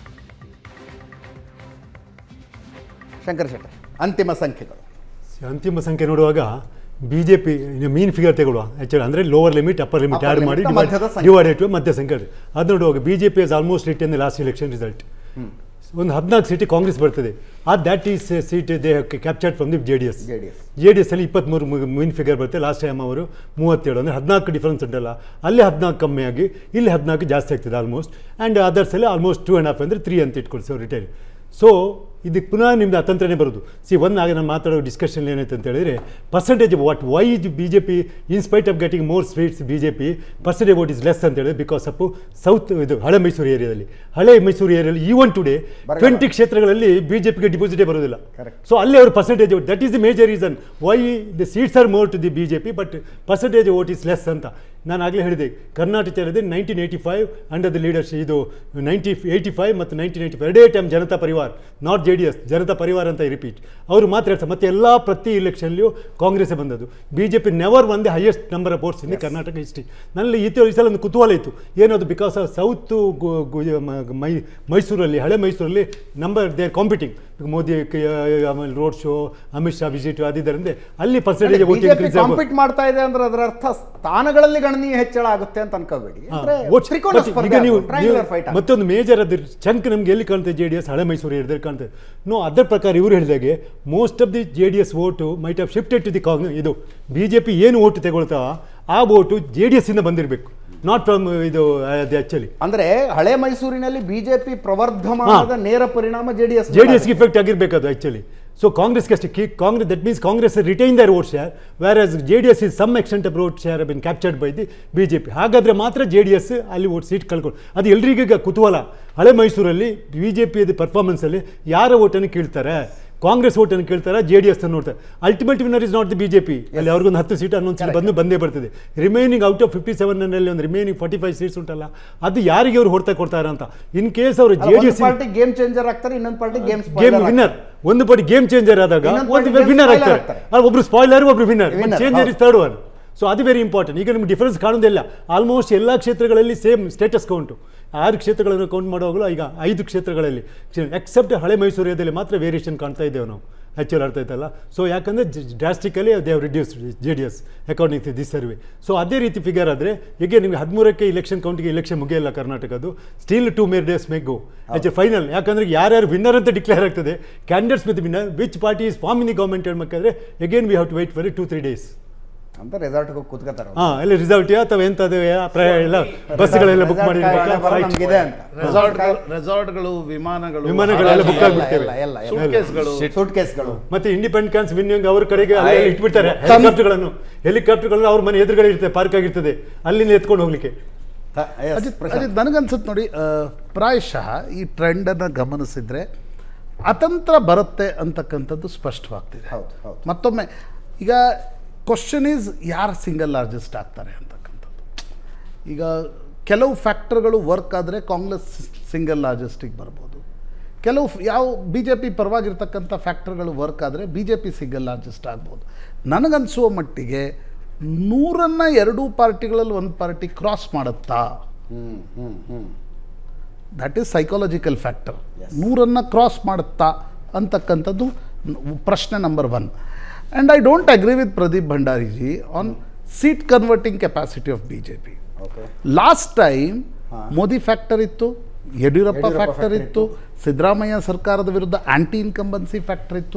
ಶಂಕರ್ ಶೆಟ್ಟರ್ ಅಂತಿಮ ಸಂಖ್ಯೆಗಳು ಅಂತಿಮ ಸಂಖ್ಯೆ ನೋಡುವಾಗ ಬಿಜೆಪಿ ಮೀನ್ ಫಿಗರ್ ತಗೊಳ್ಳುವ ಆಕ್ಚುಲಿ ಅಂದ್ರೆ lower limit upper limit Upper add limit, ಮಾಡಿ ಮಧ್ಯದ ಸಂಖ್ಯೆ. ಡಿವೈಡ್ ಇಟ್ಟು ಮಧ್ಯ ಸಂಖ್ಯೆ ಅದು ನೋಡುವಾಗ BJP is almost right in last election result ಒಂದು ಹದಿನಾಲ್ಕು ಸೀಟ್ ಕಾಂಗ್ರೆಸ್ ಬರ್ತದೆ ಆ that is seat they captured from the J D S JDS. J D S ಅಲ್ಲಿ ಇಪ್ಪತ್ತ್ಮೂರು ಮೀನ್ ಫಿಗರ್ ಬರುತ್ತೆ ಲಾಸ್ಟ್ ಟೈಮ್ ಅವರು ಮೂವತ್ತೇಳು ಅಂದರೆ ಹದಿನಾಲ್ಕು ಡಿಫರೆನ್ಸ್ ಉಂಟಲ್ಲ ಅಲ್ಲಿ ಹದಿನಾಲ್ಕು ಕಮ್ಮಿ ಆಗಿ ಇಲ್ಲಿ ಹದಿನಾಲ್ಕು ಜಾಸ್ತಿ ಆಗ್ತದೆ ಆಲ್ಮೋಸ್ಟ್ ಆ್ಯಂಡ್ ಅದರ್ಸ್ ಅಲ್ಲಿ ಆಲ್ಮೋಸ್ಟ್ ಟೂ ಆ್ಯಂಡ್ ಹಾಫ್ ಅಂದರೆ ತ್ರೀ ಅಂತ ಇಟ್ಕೊಳ್ಸಿ ಅವ್ರು ರಿಟೈಲ್ ಸೊ ಇದಕ್ಕೆ ಪುನಃ ನಿಮ್ದು ಅತಂತ್ರನೇ ಬರೋದು ಸಿ ಒನ್ ಆಗ ನಾನು ಮಾತಾಡೋ ಡಿಸ್ಕಷನ್ ಏನಾಯ್ತು ಅಂತ ಹೇಳಿದ್ರೆ percentage what why is B J P in spite of getting more seats B J P percentage vote is less ಅಂತ ಹೇಳಿದ್ರೆ ಬಿಕಾಸ್ ಆಫ್ ಸೌತ್ ಇದು ಹಳೆ ಮೈಸೂರು ಏರಿಯಾದಲ್ಲಿ ಹಳೆ ಮೈಸೂರು ಏರಿಯಾದಲ್ಲಿ ಈವನ್ ಟುಡೇ ಟ್ವೆಂಟಿ ಕ್ಷೇತ್ರಗಳಲ್ಲಿ ಬಿ ಜೆ ಪಿಗೆ ಡಿಪಾಸಿಟೇ ಬರೋದಿಲ್ಲ ಸೊ ಅಲ್ಲಿ ಅವ್ರ percentage that is the major reason why the seats are more to the B J P but percentage vote is less ಅಂತ ನಾನು ಆಗಲೇ ಹೇಳಿದೆ ಕರ್ನಾಟಕದಲ್ಲಿ nineteen eighty five under the leadership ಇದು ನೈಂಟಿ ಏಯ್ಟಿ ಫೈವ್ ಮತ್ತು nineteen eighty five ಎರಡೇ time Janata Parivar not J D S Janata Parivar ಅಂತ repeat ಅವರು ಮಾತ್ರ ಹೇಳ್ತಾರೆ ಮತ್ತೆ ಎಲ್ಲ ಪ್ರತಿ ಇಲೆಕ್ಷನ್ಲಿಯೂ ಕಾಂಗ್ರೆಸ್ಸೇ ಬಂದದ್ದು B J P never won the highest number of votes in the Karnataka history ನಲ್ಲಿ ಈ ತಿ- ಈ ಸಲ ಒಂದು ಕುತೂಹಲ ಇತ್ತು ಏನದು ಬಿಕಾಸ್ ಆಫ್ ಸೌತ್ ಮೈ ಮೈಸೂರಲ್ಲಿ ಹಳೆ ಮೈಸೂರಲ್ಲಿ number they are competing Modi ಕ- ಆಮೇಲೆ road show Amit Shah visit ಅದಿದ್ದರಿಂದ ಅಲ್ಲಿ percentage vote BJP increase compete ಮಾಡ್ತಾ ಇದೆ ಅಂದ್ರೆ ಅದರ ಅರ್ಥ ಸ್ಥಾನಗಳಲ್ಲಿ ಗಣನೀಯ ಹೆಚ್ಚಳ ಆಗುತ್ತೆ ಅಂತ ಅನ್ಕೋಬೇಡಿ ಹಾ, ಅಂದ್ರೆ votes- ತ್ರಿಕೋನ but ಸ್ಪರ್ಧೆ ಈಗ ನೀವು ಆಗುತ್ತೆ, triangular ನೀವು fight ಆಗುತ್ತೆ. ಮತ್ತೊಂದು ಮೇಜರ್ ಅದ್ರ ಚಂಕ್ ನಮ್ಗೆ ಎಲ್ಲಿ ಕಾಣ್ತದೆ ಜೆ ಡಿ ಎಸ್ ಹಳೆ ಮೈಸೂರು ಏರಿಯಾದಲ್ಲಿ ಕಾಣ್ತದೆ ನೋ ಅದರ ಪ್ರಕಾರ ಇವರು ಹೇಳಿದಾಗೆ most of the J D S vote might have shifted to the Congress ಇದು ಬಿ ಜೆ ಪಿ ಏನು ಓಟು ತಗೊಳ್ತಾವ ಆ ವೋಟು ಜೆ ಡಿ ಎಸ್ ಇಂದ ಬಂದಿರಬೇಕು ನಾಟ್ ಫ್ರಮ್ ಇದು ಅದು ಆಕ್ಚುಲಿ ಅಂದ್ರೆ ಹಳೆ ಮೈಸೂರಿನಲ್ಲಿ ಬಿಜೆಪಿ ಪ್ರವರ್ಧಮಾನದ ನೇರ ಪರಿಣಾಮ ಜೆಡಿಎಸ್ ಜೆ ಡಿ ಎಸ್ಗೆ ಇಫೆಕ್ಟ್ ಆಗಿರಬೇಕು ಅದು ಆ್ಯಕ್ಚುಲಿ ಸೊ ಕಾಂಗ್ರೆಸ್ಗೆ ಅಷ್ಟೇ ಕಿ Congress that means Congress retain their vote share whereas J D S is some extent of vote share been captured by the B J P ಹಾಗಾದರೆ ಮಾತ್ರ ಜೆ ಡಿ ಎಸ್ ಅಲ್ಲಿ vote seat ಕಳ್ಕೊಂಡು ಅದು ಎಲ್ರಿಗೂ ಈಗ ಕುತೂಹಲ ಹಳೆ ಮೈಸೂರಲ್ಲಿ ಬಿ ಜೆ ಪಿಯ ಪರ್ಫಾರ್ಮೆನ್ಸಲ್ಲಿ ಯಾರ ಓಟನ್ನು ಕೀಳ್ತಾರೆ ಕಾಂಗ್ರೆಸ್ ಓಟನ್ನು ಕೇಳ್ತಾರೆ ಜೆ ಡಿ ಎಸ್ ನೋಡ್ತಾರೆ ultimate winner is not the B J P ಅಲ್ಲಿ ಅವ್ರಿಗೊಂದು ಹತ್ತು ಸೀಟ್ ಹನ್ನೊಂದು ಸೀಟ್ ಬಂದು ಬಂದೇ ಬರ್ತದೆ ರಿಮೈನಿಂಗ್ ಔಟ್ ಆಫ್ ಫಿಫ್ಟಿ ಸೆವೆನ್ನಲ್ಲಿ ಒಂದು ರಿಮೈನಿಂಗ್ ಫಾರ್ಟಿ ಫೈವ್ ಸೀಟ್ಸ್ ಉಂಟಲ್ಲ ಅದು ಯಾರಿಗೆ ಅವ್ರು ಹೊಡ್ತಾ ಕೊಡ್ತಾರೆ ಅಂತ ಇನ್ ಕೇಸ್ ಅವರು J D S party game changer ಆಗ್ತಾರೆ ಇನ್ನೊಂದು ಪಾರ್ಟಿ ಗೇಮ್ ಗೇಮ್ ವಿನ್ನರ್ ಒಂದು ಪಾರ್ಟಿ ಗೇಮ್ ಚೇಂಜರ್ ಆದಾಗ ಇನ್ನೊಂದು ಒಂದು party game ವಿನ್ನರ್ spoiler ಆಗ್ತಾರೆ ಆಗ್ತಾರೆ. ಅಲ್ಲಿ ಒಬ್ರು ಸ್ಪಾಯ್ಲರ್ ಒಬ್ರು ವಿನ್ನರ್ Winner, ಚೇಂಜರ್ ಹೌದು. ಇಸ್ ಥರ್ಡ್ ಒನ್ ಸೊ ಅದು ವೆರಿ ಇಂಪಾರ್ಟೆಂಟ್ ಈಗ ನಿಮ್ಗೆ ಡಿಫರೆನ್ಸ್ ಕಾಣೋದಿಲ್ಲ ಆಲ್ಮೋಸ್ಟ್ ಎಲ್ಲ ಕ್ಷೇತ್ರಗಳಲ್ಲಿ ಸೇಮ್ ಸ್ಟೇಟಸ್ ಕೌಂಟು ಆರು ಕ್ಷೇತ್ರಗಳನ್ನು ಕೌಂಟ್ ಮಾಡುವಾಗಲೂ ಈಗ ಐದು ಕ್ಷೇತ್ರಗಳಲ್ಲಿ ಎಕ್ಸೆಪ್ಟ್ ಹಳೆ ಮೈಸೂರು ಏರಿಯಾದಲ್ಲಿ ಮಾತ್ರ ವೇರಿಯೇಷನ್ ಕಾಣ್ತಾ ಇದ್ದೇವೆ ನಾವು ಆ್ಯಕ್ಚುಲ್ ಅರ್ಥ ಆಯ್ತಲ್ಲ ಸೊ ಯಾಕಂದರೆ drastically they have reduce J D S according to this survey so ಅದೇ ರೀತಿ ಫಿಗರ್ ಆದರೆ ಈಗ ನಿಮಗೆ ಹದಿಮೂರಕ್ಕೆ ಇಲೆಕ್ಷನ್ ಕೌಂಟಿಗೆ ಇಲೆಕ್ಷನ್ ಮುಗಿಯಲ್ಲ ಕರ್ನಾಟಕದ್ದು still two more days make go ಆಚೆ ಫೈನಲ್ ಯಾಕಂದ್ರೆ ಯಾರ್ಯಾರು ವಿನ್ನರ್ ಅಂತ ಡಿಕ್ಲೇರ್ ಆಗ್ತದೆ candidates with winner which party is form in the government ಹೇಳ್ಬೇಕಾದ್ರೆ again we have to wait for two three days ಅಂತ ರೆಸಾರ್ಟ್ಗೆ ಕೂತ್ಕೋತಾರೆ ಅವ್ರು. ಹಾಂ ಎಲ್ಲ ರಿಸಲ್ಟ್ ಅಥವಾ ಎಂಥದ್ದು ಯಾ- ಪ್ರ- ಎಲ್ಲ ಬಸ್ಗಳೆಲ್ಲ ಬುಕ್ Resort ಕಾರಣ ಬರೋ ಮಾಡಿ ನಮ್ಗಿದೆ ಅಂತ ರೆಸಾರ್ಟ್ ರೆಸಾರ್ಟ್ಗಳು ವಿಮಾನಗಳು ವಿಮಾನಗಳೆಲ್ಲ book ಎಲ್ಲ, ಆಗ್ಬಿಡ್ತೇವೆ. ಎಲ್ಲ, ಎಲ್ಲ, ಎಲ್ಲ. ಸೂಟ್ಕೇಸ್ಗಳು ಸೂಟ್ ಕೇಸ್ಗಳು ಮತ್ತೆ ಇಂಡಿಪೆಂಡೆನ್ಸ್ ವಿನ್ನಿಂಗ್ ಅವ್ರ ಕಡೆಗೆ ಅಲ್ಲೇ ಇಟ್ಬಿಡ್ತಾರೆ ಹೆಲಿಕಾಪ್ಟರ್ಗಳನ್ನು ಹೆಲಿಕಾಪ್ಟರ್ಗಳನ್ನು ಅವ್ರ ಮನೆ ಎದುರುಗಡೆ ಇರ್ತದೆ ಪಾರ್ಕ್ ಆಗಿರ್ತದೆ ಅಲ್ಲಿಂದ ಎತ್ಕೊಂಡು ಹೋಗ್ಲಿಕ್ಕೆ ಅಜಿತ್ ಅಜಿತ್ ನನಗನ್ಸುತ್ತೆ ನೋಡಿ ಆ, ಪ್ರಾಯಶಃ ಈ ಟ್ರೆಂಡನ್ನು ಗಮನಿಸಿದ್ರೆ ಅತಂತ್ರ ಬರುತ್ತೆ ಅಂತಕ್ಕಂಥದ್ದು ಸ್ಪಷ್ಟವಾಗ್ತಿದೆ ಹೌದು, ಹೌದು. ಮತ್ತೊಮ್ಮೆ ಈಗ ಕ್ವಶನ್ ಈಸ್ ಯಾರು ಸಿಂಗಲ್ ಲಾರ್ಜೆಸ್ಟ್ ಆಗ್ತಾರೆ ಅಂತಕ್ಕಂಥದ್ದು ಈಗ ಕೆಲವು ಫ್ಯಾಕ್ಟರ್ಗಳು ವರ್ಕ್ ಆದರೆ ಕಾಂಗ್ರೆಸ್ ಸಿಂಗಲ್ ಲಾರ್ಜೆಸ್ಟಿಗೆ ಬರ್ಬೋದು ಕೆಲವು ಫ್- ಯಾವ ಬಿ ಜೆ ಪಿ ಪರವಾಗಿರ್ತಕ್ಕಂಥ ಫ್ಯಾಕ್ಟರ್ಗಳು ವರ್ಕ್ ಆದರೆ B J P single largest ಆಗ್ಬೋದು ನನಗನ್ಸುವ ಮಟ್ಟಿಗೆ ನೂರನ್ನು ಎರಡೂ ಪಾರ್ಟಿಗಳಲ್ಲಿ ಒಂದು ಪಾರ್ಟಿ ಕ್ರಾಸ್ ಮಾಡುತ್ತಾ hmm hmm hmm that is psychological factor ನೂರನ್ನು ಕ್ರಾಸ್ ಮಾಡುತ್ತಾ ಅಂತಕ್ಕಂಥದ್ದು ನ- ಪ್ರಶ್ನೆ number one and I don't agree with Pradeep Bhandariji on seat converting capacity of B J P okay last time Modi factor ಇತ್ತು ಯಡಿಯೂರಪ್ಪ ಯಡಿಯೂರಪ್ಪ ಫ್ಯಾಕ್ಟರ್ factor ಇತ್ತು ಸಿದ್ದರಾಮಯ್ಯ ಸರ್ಕಾರದ ವಿರುದ್ಧ ಆಂಟಿ ಇನ್ಕಂಬನ್ಸಿ ಫ್ಯಾಕ್ಟರ್ ಇತ್ತು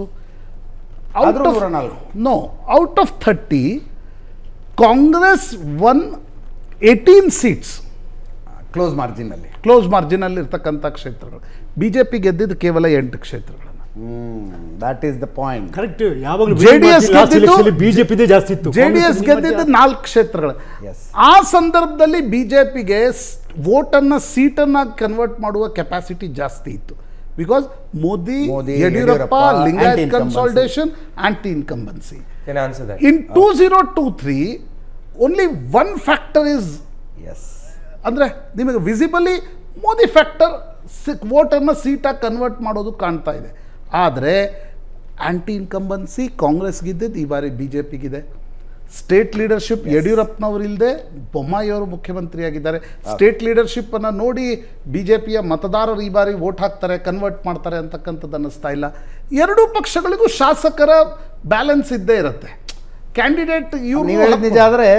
ಆದ್ರೂ ನೂರ ನಾಲ್ಕು. No out of thirty Congress one eighteen seats close ಮಾರ್ಜಿನಲ್ಲಿ close ಮಾರ್ಜಿನಲ್ಲಿ ಇರ್ತಕ್ಕಂಥ ಕ್ಷೇತ್ರಗಳು ಬಿ ಜೆ ಪಿ ಗೆದ್ದಿದ್ದು ಕೇವಲ ಎಂಟು ಕ್ಷೇತ್ರಗಳನ್ನು hmm that is the point correct ಯಾವಾಗಲೂ ಜೆಡಿಎಸ್ ಗೆದ್ದಿದ್ದು ಬಿಜೆಪಿದೇ ಜಾಸ್ತಿ ಇತ್ತು ಜೆ ಡಿ ಎಸ್ ಕಾಂಗ್ರೆಸ್ ಗೆದ್ದಿದ್ದು ನಾಲ್ಕು ಕ್ಷೇತ್ರಗಳು Yes. ಆ ಸಂದರ್ಭದಲ್ಲಿ ಬಿ ಜೆ ಪಿಗೆ ವೋಟನ್ನು ಸೀಟನ್ನು ಕನ್ವರ್ಟ್ ಮಾಡುವ ಕೆಪಾಸಿಟಿ ಜಾಸ್ತಿ ಇತ್ತು because Modi Modi, Yediyurappa Yediyurappa, Lingayat anti-incumbency. Consultation anti incumbency Can I answer that? In two zero two three only one factor is S ಅಂದರೆ ನಿಮಗೆ ವಿಸಿಬಲಿ ಮೋದಿ ಫ್ಯಾಕ್ಟರ್ ಸಿಕ್ ವೋಟನ್ನು ಸೀಟಾಗಿ ಕನ್ವರ್ಟ್ ಮಾಡೋದು ಕಾಣ್ತಾ ಇದೆ ಆದರೆ ಆ್ಯಂಟಿ ಇನ್ಕಂಬನ್ಸಿ ಕಾಂಗ್ರೆಸ್ಗಿದ್ದಿದ್ದು ಈ ಬಾರಿ ಬಿ ಜೆ ಪಿಗಿದೆ ಸ್ಟೇಟ್ ಲೀಡರ್ಶಿಪ್ ಯಡಿಯೂರಪ್ಪನವರಿಲ್ಲದೆ ಬೊಮ್ಮಾಯಿಯವರು ಮುಖ್ಯಮಂತ್ರಿಯಾಗಿದ್ದಾರೆ ಸ್ಟೇಟ್ ಲೀಡರ್ಶಿಪ್ಪನ್ನು ನೋಡಿ ಬಿ ಜೆ ಪಿಯ ಮತದಾರರು ಈ ಬಾರಿ ವೋಟ್ ಹಾಕ್ತಾರೆ ಕನ್ವರ್ಟ್ ಮಾಡ್ತಾರೆ ಅಂತಕ್ಕಂಥದ್ದು ಅನ್ನಿಸ್ತಾ ಇಲ್ಲ ಎರಡೂ ಪಕ್ಷಗಳಿಗೂ ಶಾಸಕರ ಬ್ಯಾಲೆನ್ಸ್ ಇದ್ದೇ ಇರುತ್ತೆ ಕ್ಯಾಂಡಿಡೇಟ್ ನೀವು ಹೇಳಿದ ನಿಜ ಇವರು ಆದರೆ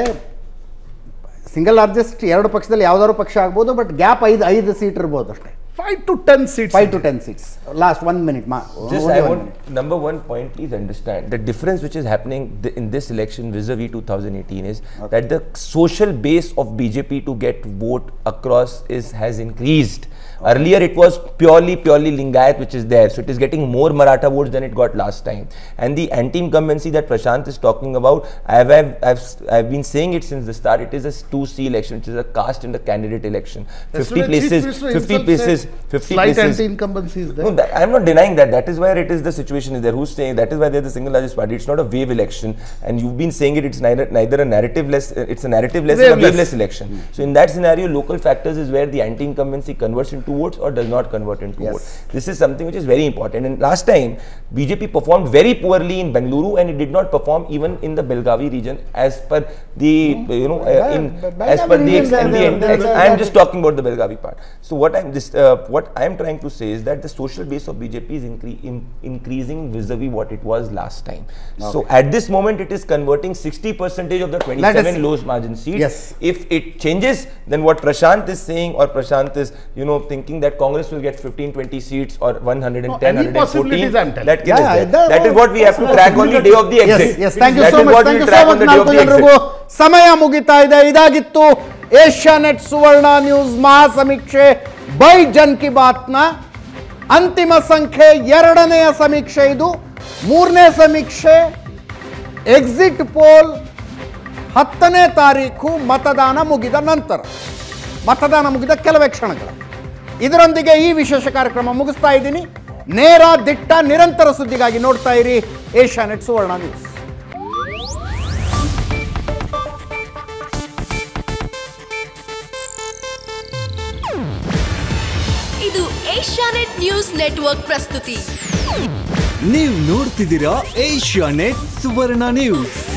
ಸಿಂಗಲ್ ಲಾರ್ಜೆಸ್ಟ್ ಎರಡು ಪಕ್ಷದಲ್ಲಿ ಯಾವ್ದಾದ್ರು ಪಕ್ಷ ಆಗ್ಬೋದು ಬಟ್ ಗ್ಯಾಪ್ ಐದು ಐದು ಸೀಟ್ ಇರ್ಬೋದು ಅಷ್ಟೇ five to ten seats five to ten seats last one minute ಮಾ Just I want number one point. Please understand the difference which is happening th- in this election vis-a-vis 2018 is that the social base of BJP to get vote across is has increased Earlier, it was purely, purely Lingayat which is there. So it is getting more Maratha votes than it got last time. And the anti-incumbency that Prashant is talking about, I've, I've, I've, I've been saying it since the start. It is a 2C election, which is a caste and a candidate election. 50 Yesterday, Chief places, Minister 50 himself places, said 50 slight places. anti-incumbency is there. No, that, I'm not denying that. That is where it is the situation is there. Who's saying that is why they're the single largest party. It's not a wave election, and you've been saying it. It's neither neither a narrative-less. uh, It's a narrative-less and a Waveless. waveless election. So in that scenario, local factors is where the anti-incumbency converts into votes or does not convert into Yes. votes. This is something which is very important. And last time, BJP performed very poorly in Bengaluru, and it did not perform even in the Belgavi region as per the uh, you know uh, in Be- Be- as per Belgavi the, ex, region, and the they- ex- they- ex- they- I am they- just talking about the Belgavi part. So what I'm this uh, what I am trying to say is that the social base of BJP is incre- in, increasing vis-a-vis what it was last time. So at this moment, it is converting 60 percentage of the 27 low margin seats. Yes. If it changes, then what Prashant is saying or Prashant is you know thinking that Congress will get 15, 20 seats or 110, No, any 114. possibilities I'm telling. That, Yeah, is yeah, there. that- that is what we have to track on the day of the yes exit. Yes thank you That so is much what thank we'll you so track on much the day of ನಾಲ್ಕು the ಜನರಿಗೂ exit. ಸಮಯ ಮುಗಿತಾ ಇದೆ ಇದಾಗಿತ್ತು Asia Asianet Suvarna news ಮಹಾ ಸಮೀಕ್ಷೆ by Jan ಕಿ ಬಾತ್ನ ಅಂತಿಮ ಸಂಖ್ಯೆ ಎರಡನೆಯ ಸಮೀಕ್ಷೆ ಇದು ಮೂರನೇ ಸಮೀಕ್ಷೆ ಎಕ್ಸಿಟ್ ಪೋಲ್ ಹತ್ತನೇ ತಾರೀಕು ಮತದಾನ ಮುಗಿದ ನಂತರ ಮತದಾನ ಮುಗಿದ ಕೆಲವೇ ಕ್ಷಣಗಳು ಇದರೊಂದಿಗೆ ಈ ವಿಶೇಷ ಕಾರ್ಯಕ್ರಮ ಮುಗಿಸ್ತಾ ಇದ್ದೀನಿ ನೇರ ದಿಟ್ಟ ನಿರಂತರ ಸುದ್ದಿಗಾಗಿ ನೋಡ್ತಾ ಇರಿ ಏಷ್ಯಾ ನೆಟ್ ಸುವರ್ಣ ನ್ಯೂಸ್ ಇದು ಏಷ್ಯಾನೆಟ್ ನ್ಯೂಸ್ ನೆಟ್ವರ್ಕ್ ಪ್ರಸ್ತುತಿ ನೀವು ನೋಡ್ತಿದ್ದೀರಾ ಏಷ್ಯಾ ನೆಟ್ ಸುವರ್ಣ ನ್ಯೂಸ್